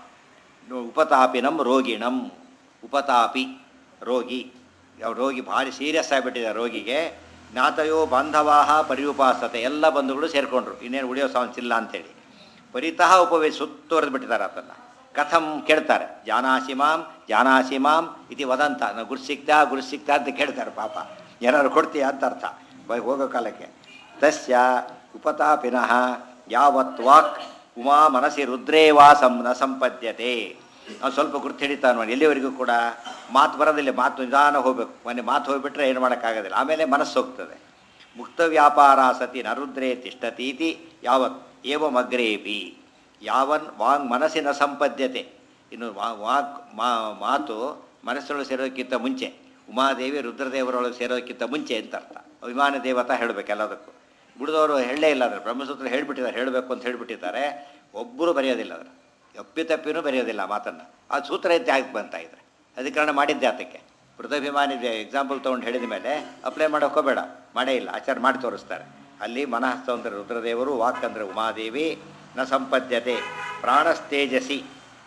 ಉಪತಾಪಿನಂ ರೋಗಿಣಂ ಉಪತಾಪಿ ರೋಗಿ ಯಾವ ರೋಗಿ ಭಾರಿ ಸೀರಿಯಸ್ ಆಗಿಬಿಟ್ಟಿದೆ ರೋಗಿಗೆ ಜ್ಞಾತಯೋ ಬಾಂಧವಾಹ ಪರಿಯುಪಾಸತೆ ಎಲ್ಲ ಬಂಧುಗಳು ಸೇರಿಕೊಂಡ್ರು ಇನ್ನೇನು ಉಳಿಯೋ ಸಾನ್ಸ್ ಇಲ್ಲ ಅಂತೇಳಿ ಪರಿತಃ ಉಪವೇ ಸುತ್ತುವರೆದು ಬಿಟ್ಟಿದ್ದಾರೆ ಆತನ್ನ ಕಥಂ ಕೇಳ್ತಾರೆ ಜಾನಾಸಿ ಮಾಂ ಜಾನಾಸಿ ಮಾಂ ಇತಿ ವದಂತ ನಾವು ಗುರು ಸಿಕ್ತಾ ಗುರು ಸಿಕ್ತಾ ಅಂತ ಕೇಳ್ತಾರೆ ಪಾಪ ಏನಾದ್ರು ಕೊಡ್ತೀಯಾ ಅಂತ ಅರ್ಥ ಬೈ ಹೋಗೋ ಕಾಲಕ್ಕೆ ತಸ್ಯ ಉಪತಾಪಿನಃ ಯಾವತ್ ವಾಕ್ ಉಮಾ ಮನಸ್ಸಿ ರುದ್ರೇವಾ ಸಂ ನ ಸಂಪದ್ಯತೆ ನಾವು ಸ್ವಲ್ಪ ಗುರ್ತು ಹಿಡಿತಾನೆ ನೋಡಿ ಎಲ್ಲಿವರೆಗೂ ಕೂಡ ಮಾತು ಬರೋದಿಲ್ಲ ಮಾತು ನಿಧಾನ ಹೋಗ್ಬೇಕು ಮೊನ್ನೆ ಮಾತು ಹೋಗ್ಬಿಟ್ರೆ ಏನು ಮಾಡೋಕ್ಕಾಗೋದಿಲ್ಲ ಆಮೇಲೆ ಮನಸ್ಸು ಹೋಗ್ತದೆ ಮುಕ್ತ ವ್ಯಾಪಾರ ಸತಿ ನರುದ್ರೇ ತಿಷ್ಟತೀತಿ ಯಾವತ್ ಏವಮಗ್ರೇಪಿ ಯಾವನ್ ವಾಂಗ್ ಮನಸ್ಸಿನ ಸಂಪದ್ಯತೆ ಇನ್ನು ವಾ- ವಾಕ್ ಮಾ ಮಾತು ಮನಸ್ಸೊಳಗೆ ಸೇರೋದಕ್ಕಿಂತ ಮುಂಚೆ ಉಮಾದೇವಿ ರುದ್ರದೇವರೊಳಗೆ ಸೇರೋದಕ್ಕಿಂತ ಮುಂಚೆ ಅಂತ ಅರ್ಥ ಅಭಿಮಾನ ದೇವತಾ ಹೇಳಬೇಕು ಎಲ್ಲದಕ್ಕೂ ಬಿಡಿದವರು ಹೇಳಲೇ ಇಲ್ಲ ಅದರ ಬ್ರಹ್ಮಸೂತ್ರ ಹೇಳಿಬಿಟ್ಟಿದ್ದಾರೆ ಹೇಳಬೇಕು ಅಂತ ಹೇಳಿಬಿಟ್ಟಿದ್ದಾರೆ ಒಬ್ಬರು ಬರೆಯೋದಿಲ್ಲ ಅದರ ಅಪ್ಪಿತಪ್ಪಿನೂ ಬರೆಯೋದಿಲ್ಲ ಆ ಮಾತನ್ನು ಆ ಸೂತ್ರ ಎತ್ತಿ ಹಾಕಿ ಬಂತ ಇದ್ರೆ ಅಧಿಕರಣ ಮಾಡಿದ್ದೆ ಆತಕ್ಕೆ ಮೃತಾಭಿಮಾನಿ ಎಕ್ಸಾಂಪಲ್ ತೊಗೊಂಡು ಹೇಳಿದ ಮೇಲೆ ಅಪ್ಲೈ ಮಾಡೋಕೆ ಹೋಗಬೇಡ ಮಾಡೇ ಇಲ್ಲ ಆಚಾರ ಮಾಡಿ ತೋರಿಸ್ತಾರೆ ಅಲ್ಲಿ ಮನಃಸ್ಥ ಅಂದರೆ ರುದ್ರದೇವರು ವಾಕ್ ಅಂದರೆ ಉಮಾದೇವಿ ನ ಸಂಪದ್ಯತೆ ಪ್ರಾಣಸ್ತೇಜಸಿ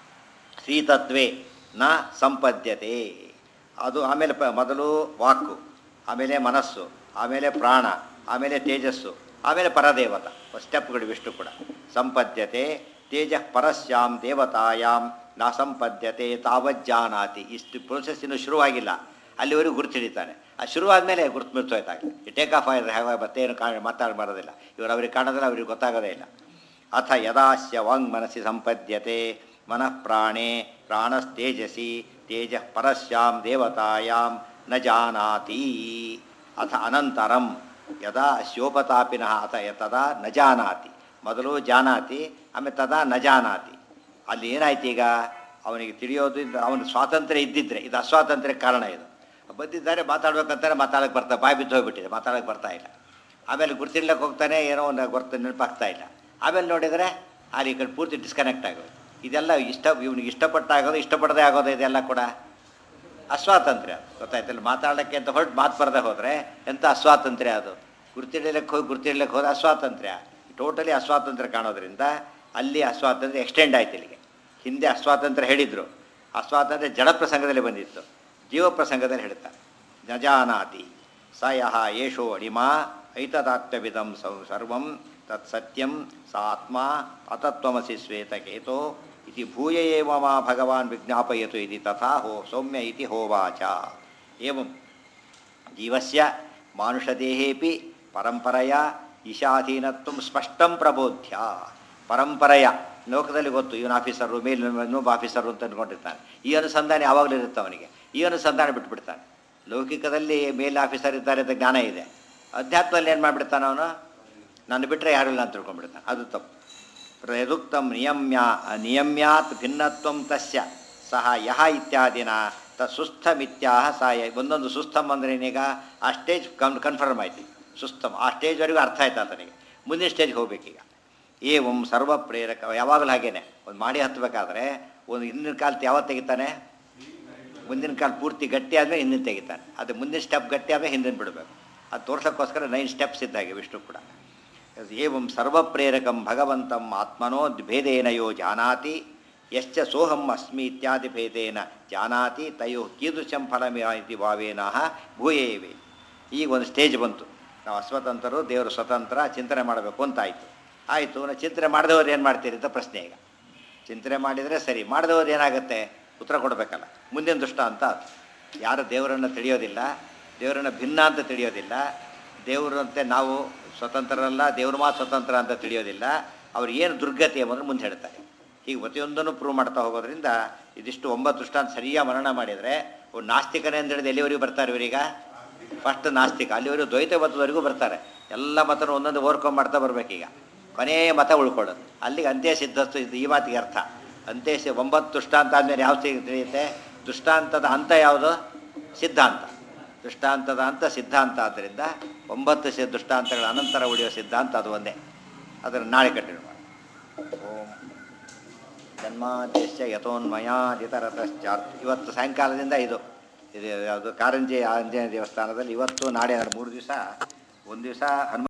ಶ್ರೀತತ್ವೇ ನ ಸಂಪದ್ಯತೆ ಅದು ಆಮೇಲೆ ಪ ಮೊದಲು ವಾಕು ಆಮೇಲೆ ಮನಸ್ಸು ಆಮೇಲೆ ಪ್ರಾಣ ಆಮೇಲೆ ತೇಜಸ್ಸು ಆಮೇಲೆ ಪರದೇವತ ಸ್ಟೆಪ್ಗಳು ಇವಿಷ್ಟು ಕೂಡ ಸಂಪದ್ಯತೆ ತೇಜ ಪರಸ್ಯಾಂ ದೇವತಾಯಾಂ ನ ಸಂಪದ್ಯತೆ ತಾವಜ್ಜಾನಾತಿ ಇಷ್ಟು ಪ್ರೊಸೆಸ್ ಇನ್ನೂ ಶುರುವಾಗಿಲ್ಲ ಅಲ್ಲಿವರೆಗೂ ಗುರುತು ಹಿಡಿತಾನೆ ಆ ಶುರುವಾದಮೇಲೆ ಗುರುತು ಮಿರ್ತೋಯ್ತಾಗಲಿ ಈ ಟೇಕ್ ಆಫ್ ಆಗಿದ್ರೆ ಹಾಗೆ ಮತ್ತೇನು ಕಾಣ ಮಾತಾಡಿ ಬರೋದಿಲ್ಲ ಇವರು ಅವ್ರಿಗೆ ಕಾಣೋದಿಲ್ಲ ಅವ್ರಿಗೆ ಗೊತ್ತಾಗೋದೇ ಇಲ್ಲ ಅಥ ಯದಾಸ್ಯ ವಾಂಗ್ ಮನಸ್ಸಿ ಸಂಪದ್ಯತೆ ಮನಃ ಪ್ರಾಣೆ ಪ್ರಾಣಸ್ತೇಜಸಿ ತೇಜ ಪರಸ್ಯಾಂ ದೇವತಾಯಾಂ ನ ಜಾನಾತಿ ಅಥ ಅನಂತರಂ ಯದಾ ಅಸ್ಯೋಪತಾಪಿನಃ ಅಥ ತದಾ ನ ಜಾನಾತಿ ಮೊದಲು ಜಾನಾತಿ ಆಮೇಲೆ ತದಾ ನ ಜಾನಾತಿ ಅಲ್ಲಿ ಏನಾಯ್ತು ಈಗ ಅವನಿಗೆ ತಿಳಿಯೋದು ಅವನ ಸ್ವಾತಂತ್ರ್ಯ ಇದ್ದಿದ್ರೆ ಇದು ಅಸ್ವಾತಂತ್ರ್ಯ ಕಾರಣ ಇದು ಬಂದಿದ್ದಾರೆ ಮಾತಾಡ್ಬೇಕಂತಾರೆ ಮಾತಾಡಕ್ಕೆ ಬರ್ತಾ ಬಾಯಿ ಬಿದ್ದು ಹೋಗ್ಬಿಟ್ಟಿದೆ ಮಾತಾಡಕ್ಕೆ ಬರ್ತಾ ಇಲ್ಲ ಆಮೇಲೆ ಗುರ್ತಿರ್ಲಕ್ಕೆ ಹೋಗ್ತಾನೆ ಏನೋ ಒಂದು ಗೊತ್ತ ನೆನಪಾಗ್ತಾ ಇಲ್ಲ ಆಮೇಲೆ ನೋಡಿದರೆ ಅಲ್ಲಿ ಈ ಕಡೆ ಪೂರ್ತಿ ಡಿಸ್ಕನೆಕ್ಟ್ ಆಗೋದು ಇದೆಲ್ಲ ಇಷ್ಟ ಇವನಿಗೆ ಇಷ್ಟಪಟ್ಟ ಆಗೋದು ಇಷ್ಟಪಡದೆ ಆಗೋದು ಇದೆಲ್ಲ ಕೂಡ ಅಸ್ವಾತಂತ್ರ್ಯ ಗೊತ್ತಾಯ್ತಲ್ಲ ಮಾತಾಡೋಕ್ಕೆ ಅಂತ ಹೊರಟು ಮಾತು ಬರದೆ ಹೋದರೆ ಎಂಥ ಅಸ್ವಾತಂತ್ರ್ಯ ಅದು ಗುರ್ತಿಡ್ಲಿಕ್ಕೆ ಹೋಗಿ ಗುರ್ತಿಡ್ಲಿಕ್ಕೆ ಹೋದ್ರೆ ಅಸ್ವಾತಂತ್ರ್ಯ ಟೋಟಲಿ ಅಸ್ವಾತಂತ್ರ್ಯ ಕಾಣೋದ್ರಿಂದ ಅಲ್ಲಿ ಅಸ್ವಾತಂತ್ರ್ಯ ಎಕ್ಸ್ಟೆಂಡ್ ಆಯ್ತು ಇಲ್ಲಿಗೆ ಹಿಂದೆ ಅಸ್ವಾತಂತ್ರ್ಯ ಹೇಳಿದರು ಅಸ್ವಾತಂತ್ರ್ಯ ಜಡ ಪ್ರಸಂಗದಲ್ಲಿ ಬಂದಿತ್ತು ಜೀವ ಪ್ರಸಂಗದಲ್ಲಿ ಹೇಳ್ತಾರೆ ನಜಾನಾತಿ ಸ ಯಹ ಯೇಷೋ ಅಣಿಮಾ ಐತದಾತ್ಮ್ಯವಿದಂ ಸೌ ಸರ್ವಂ ತತ್ ಸತ್ಯಂ ಸ ಆತ್ಮ ಅತತ್ವಮಸಿ ಶ್ವೇತಕೇತೋ ಇತಿ ಭೂಯ ಏವ ಮಾ ಭಗವಾನ್ ವಿಜ್ಞಾಪಯತು ಇತಿ ತಥಾ ಹೋ ಸೌಮ್ಯ ಇತಿ ಹೋವಾಚ ಏವಂ ಜೀವಸ್ಯ ಮಾನುಷದೇಹೇಪಿ ಪರಂಪರೆಯ ಈಶಾಧೀನತ್ವ ಸ್ಪಷ್ಟಂ ಪ್ರಬೋಧ್ಯ ಪರಂಪರೆಯ ಲೋಕದಲ್ಲಿ ಗೊತ್ತು ಇವನು ಆಫೀಸರು ಮೇಲ್ ಇನ್ನೊಬ್ಬ ಆಫೀಸರು ಅಂತ ಅಂದ್ಕೊಂಡಿರ್ತಾನೆ ಈ ಅನುಸಂಧಾನ ಯಾವಾಗಲೂ ಇರುತ್ತೆ ಅವನಿಗೆ ಈ ಅನುಸಂಧಾನ ಬಿಟ್ಬಿಡ್ತಾನೆ ಲೌಕಿಕದಲ್ಲಿ ಮೇಲ್ ಆಫೀಸರ್ ಇದ್ದಾರೆ ಅಂತ ಜ್ಞಾನ ಇದೆ ಅಧ್ಯಾತ್ಮದಲ್ಲಿ ಏನು ಮಾಡಿಬಿಡ್ತಾನೆ ಅವನು ನಾನು ಬಿಟ್ಟರೆ ಯಾರೂ ಇಲ್ಲ ಅಂತ ತಿಳ್ಕೊಂಡ್ಬಿಡ್ತಾನೆ ಅದು ತಪ್ಪು ಪ್ರಯುಕ್ತಂ ನಿಯಮ್ಯ ನಿಯಮ್ಯಾತ್ ಭಿನ್ನತ್ವಂ ತಸ್ಯ ಸಹ ಯಹ ಇತ್ಯಾದಿನ ತ ಸುಸ್ಥಮಿತ್ಯಾಹ ಸಹ ಯ- ಒಂದೊಂದು ಸುಸ್ಥಮ್ ಅಂದರೆ ಏನೀಗ ಆ ಸ್ಟೇಜ್ ಕನ್ ಕನ್ಫರ್ಮ್ ಆಯ್ತು ಸುಸ್ಥಮ್ ಆ ಸ್ಟೇಜ್ವರೆಗೂ ಅರ್ಥ ಆಯ್ತು ಆತನಿಗೆ ಮುಂದಿನ ಸ್ಟೇಜ್ಗೆ ಹೋಗ್ಬೇಕೀಗ ಏವಂ ಸರ್ವ ಪ್ರೇರಕ ಯಾವಾಗಲೂ ಹಾಗೇನೆ ಒಂದು ಮಾಡಿ ಹತ್ತಬೇಕಾದ್ರೆ ಒಂದು ಹಿಂದಿನ ಕಾಲത്ത് ಯಾವತ್ತು ತೆಗಿತಾನೆ ಮುಂದಿನ ಕಾಲ ಪೂರ್ತಿ ಗಟ್ಟಿ ಆದಮೇಲೆ ಹಿಂದಿನ ತೆಗಿತಾನೆ ಅದು ಮುಂದಿನ ಸ್ಟೆಪ್ ಗಟ್ಟಿ ಆದಮೇಲೆ ಹಿಂದಿನ ಬಿಡಬೇಕು ಅದು ತೋರ್ಸೋಕ್ಕೋಸ್ಕರ ನೈನ್ ಸ್ಟೆಪ್ಸ್ ಇದ್ದಾಗೆ ವಿಷ್ಣು ಕೂಡ ಏವಂ ಸರ್ವಪ್ರೇರಕಂ ಭಗವಂತಂ ಆತ್ಮನೋ ಭೇದೇನ ಯೋ ಜಾನಾತಿ ಯಶ್ಚ ಸೋಹಂ ಅಸ್ಮಿ ಇತ್ಯಾದಿ ಭೇದೇನ ಜಾನಾತಿ ತಯೋ ಕೀದೃಶಂ ಫಲಮಿ ಇತಿ ಭಾವೇನಃ ಭೂಯೇವೆ ಈಗ ಒಂದು ಸ್ಟೇಜ್ ಬಂತು ನಾವು ಅಸ್ವತಂತ್ರರು ದೇವರು ಸ್ವತಂತ್ರ ಚಿಂತನೆ ಮಾಡಬೇಕು ಅಂತಾಯಿತು ಆಯಿತು ನಾ ಚಿಂತನೆ ಮಾಡಿದವ್ರು ಏನು ಮಾಡ್ತೀರಿ ಅಂತ ಪ್ರಶ್ನೆ ಈಗ ಚಿಂತನೆ ಮಾಡಿದರೆ ಸರಿ ಮಾಡಿದವ್ರು ಏನಾಗುತ್ತೆ ಉತ್ತರ ಕೊಡಬೇಕಲ್ಲ ಮುಂದಿನ ದುಷ್ಟ ಅಂತ ಅದು. ಯಾರು ದೇವರನ್ನು ತಿಳಿಯೋದಿಲ್ಲ ದೇವರನ್ನು ಭಿನ್ನ ಅಂತ ತಿಳಿಯೋದಿಲ್ಲ ದೇವರಂತೆ ನಾವು ಸ್ವತಂತ್ರರಲ್ಲ ದೇವ್ರ ಮಾತು ಸ್ವತಂತ್ರ ಅಂತ ತಿಳಿಯೋದಿಲ್ಲ ಅವ್ರು ಏನು ದುರ್ಗತಿ ಎಂಬುದನ್ನು ಮುಂದೆ ಹೇಳ್ತಾರೆ ಹೀಗೆ ಪ್ರತಿಯೊಂದನ್ನು ಪ್ರೂವ್ ಮಾಡ್ತಾ ಹೋಗೋದ್ರಿಂದ ಇದಿಷ್ಟು ಒಂಬತ್ತು ದೃಷ್ಟಾಂತ ಸರಿಯಾಗಿ ಮರಣ ಮಾಡಿದರೆ ಅವ್ರು ನಾಸ್ತಿಕನೇ ಅಂತ ಹೇಳಿದ್ರೆ ಎಲ್ಲಿವರೆಗೂ ಬರ್ತಾರೆ ಇವರೀಗ ಫಸ್ಟ್ ನಾಸ್ತಿಕ ಅಲ್ಲಿವರೆಗೂ ದ್ವೈತ ಮತದವರೆಗೂ ಬರ್ತಾರೆ ಎಲ್ಲ ಮತನೂ ಒಂದೊಂದು ಓವರ್ಕಮ್ ಮಾಡ್ತಾ ಬರ್ಬೇಕೀಗ ಕೊನೆಯ ಮತ ಉಳ್ಕೊಳ್ಳೋದು ಅಲ್ಲಿಗೆ ಅಂತ್ಯ ಸಿದ್ಧಸ್ತು ಇದು ಈ ಮಾತಿಗೆ ಅರ್ಥ ಅಂತ್ಯ ಸಿ- ಒಂಬತ್ತು ದೃಷ್ಟಾಂತ ಆದಮೇಲೆ ಯಾವ ಸಿಗ್- ತಿಳಿಯುತ್ತೆ ದೃಷ್ಟಾಂತದ ಹಂತ ಯಾವುದು ಸಿದ್ಧಾಂತ ದೃಷ್ಟಾಂತದ ಹಂತ ಸಿದ್ಧಾಂತ ಆದ್ದರಿಂದ ಒಂಬತ್ತು ಸಿ ದೃಷ್ಟಾಂತಗಳ ಅನಂತರ ಉಳಿಯುವ ಸಿದ್ಧಾಂತ ಅದು ಒಂದೇ ಅದನ್ನು ನಾಳೆ ಕಂಟಿನ್ಯೂ ಮಾಡಿ ಓಂ ಜನ್ಮಾದ್ಯಶ್ಚ ಯಥೋನ್ಮಯಾದಿತರತಶ್ಚಾರ್ಥ ಇವತ್ತು ಸಾಯಂಕಾಲದಿಂದ ಇದು ಇದು ಯಾವುದು ಕಾರಂಜಿ ಆಂಜನೇಯ ದೇವಸ್ಥಾನದಲ್ಲಿ ಇವತ್ತು ನಾಳೆ ಎರಡು ಮೂರು ದಿವಸ ಒಂದು ದಿವಸ ಹನುಮ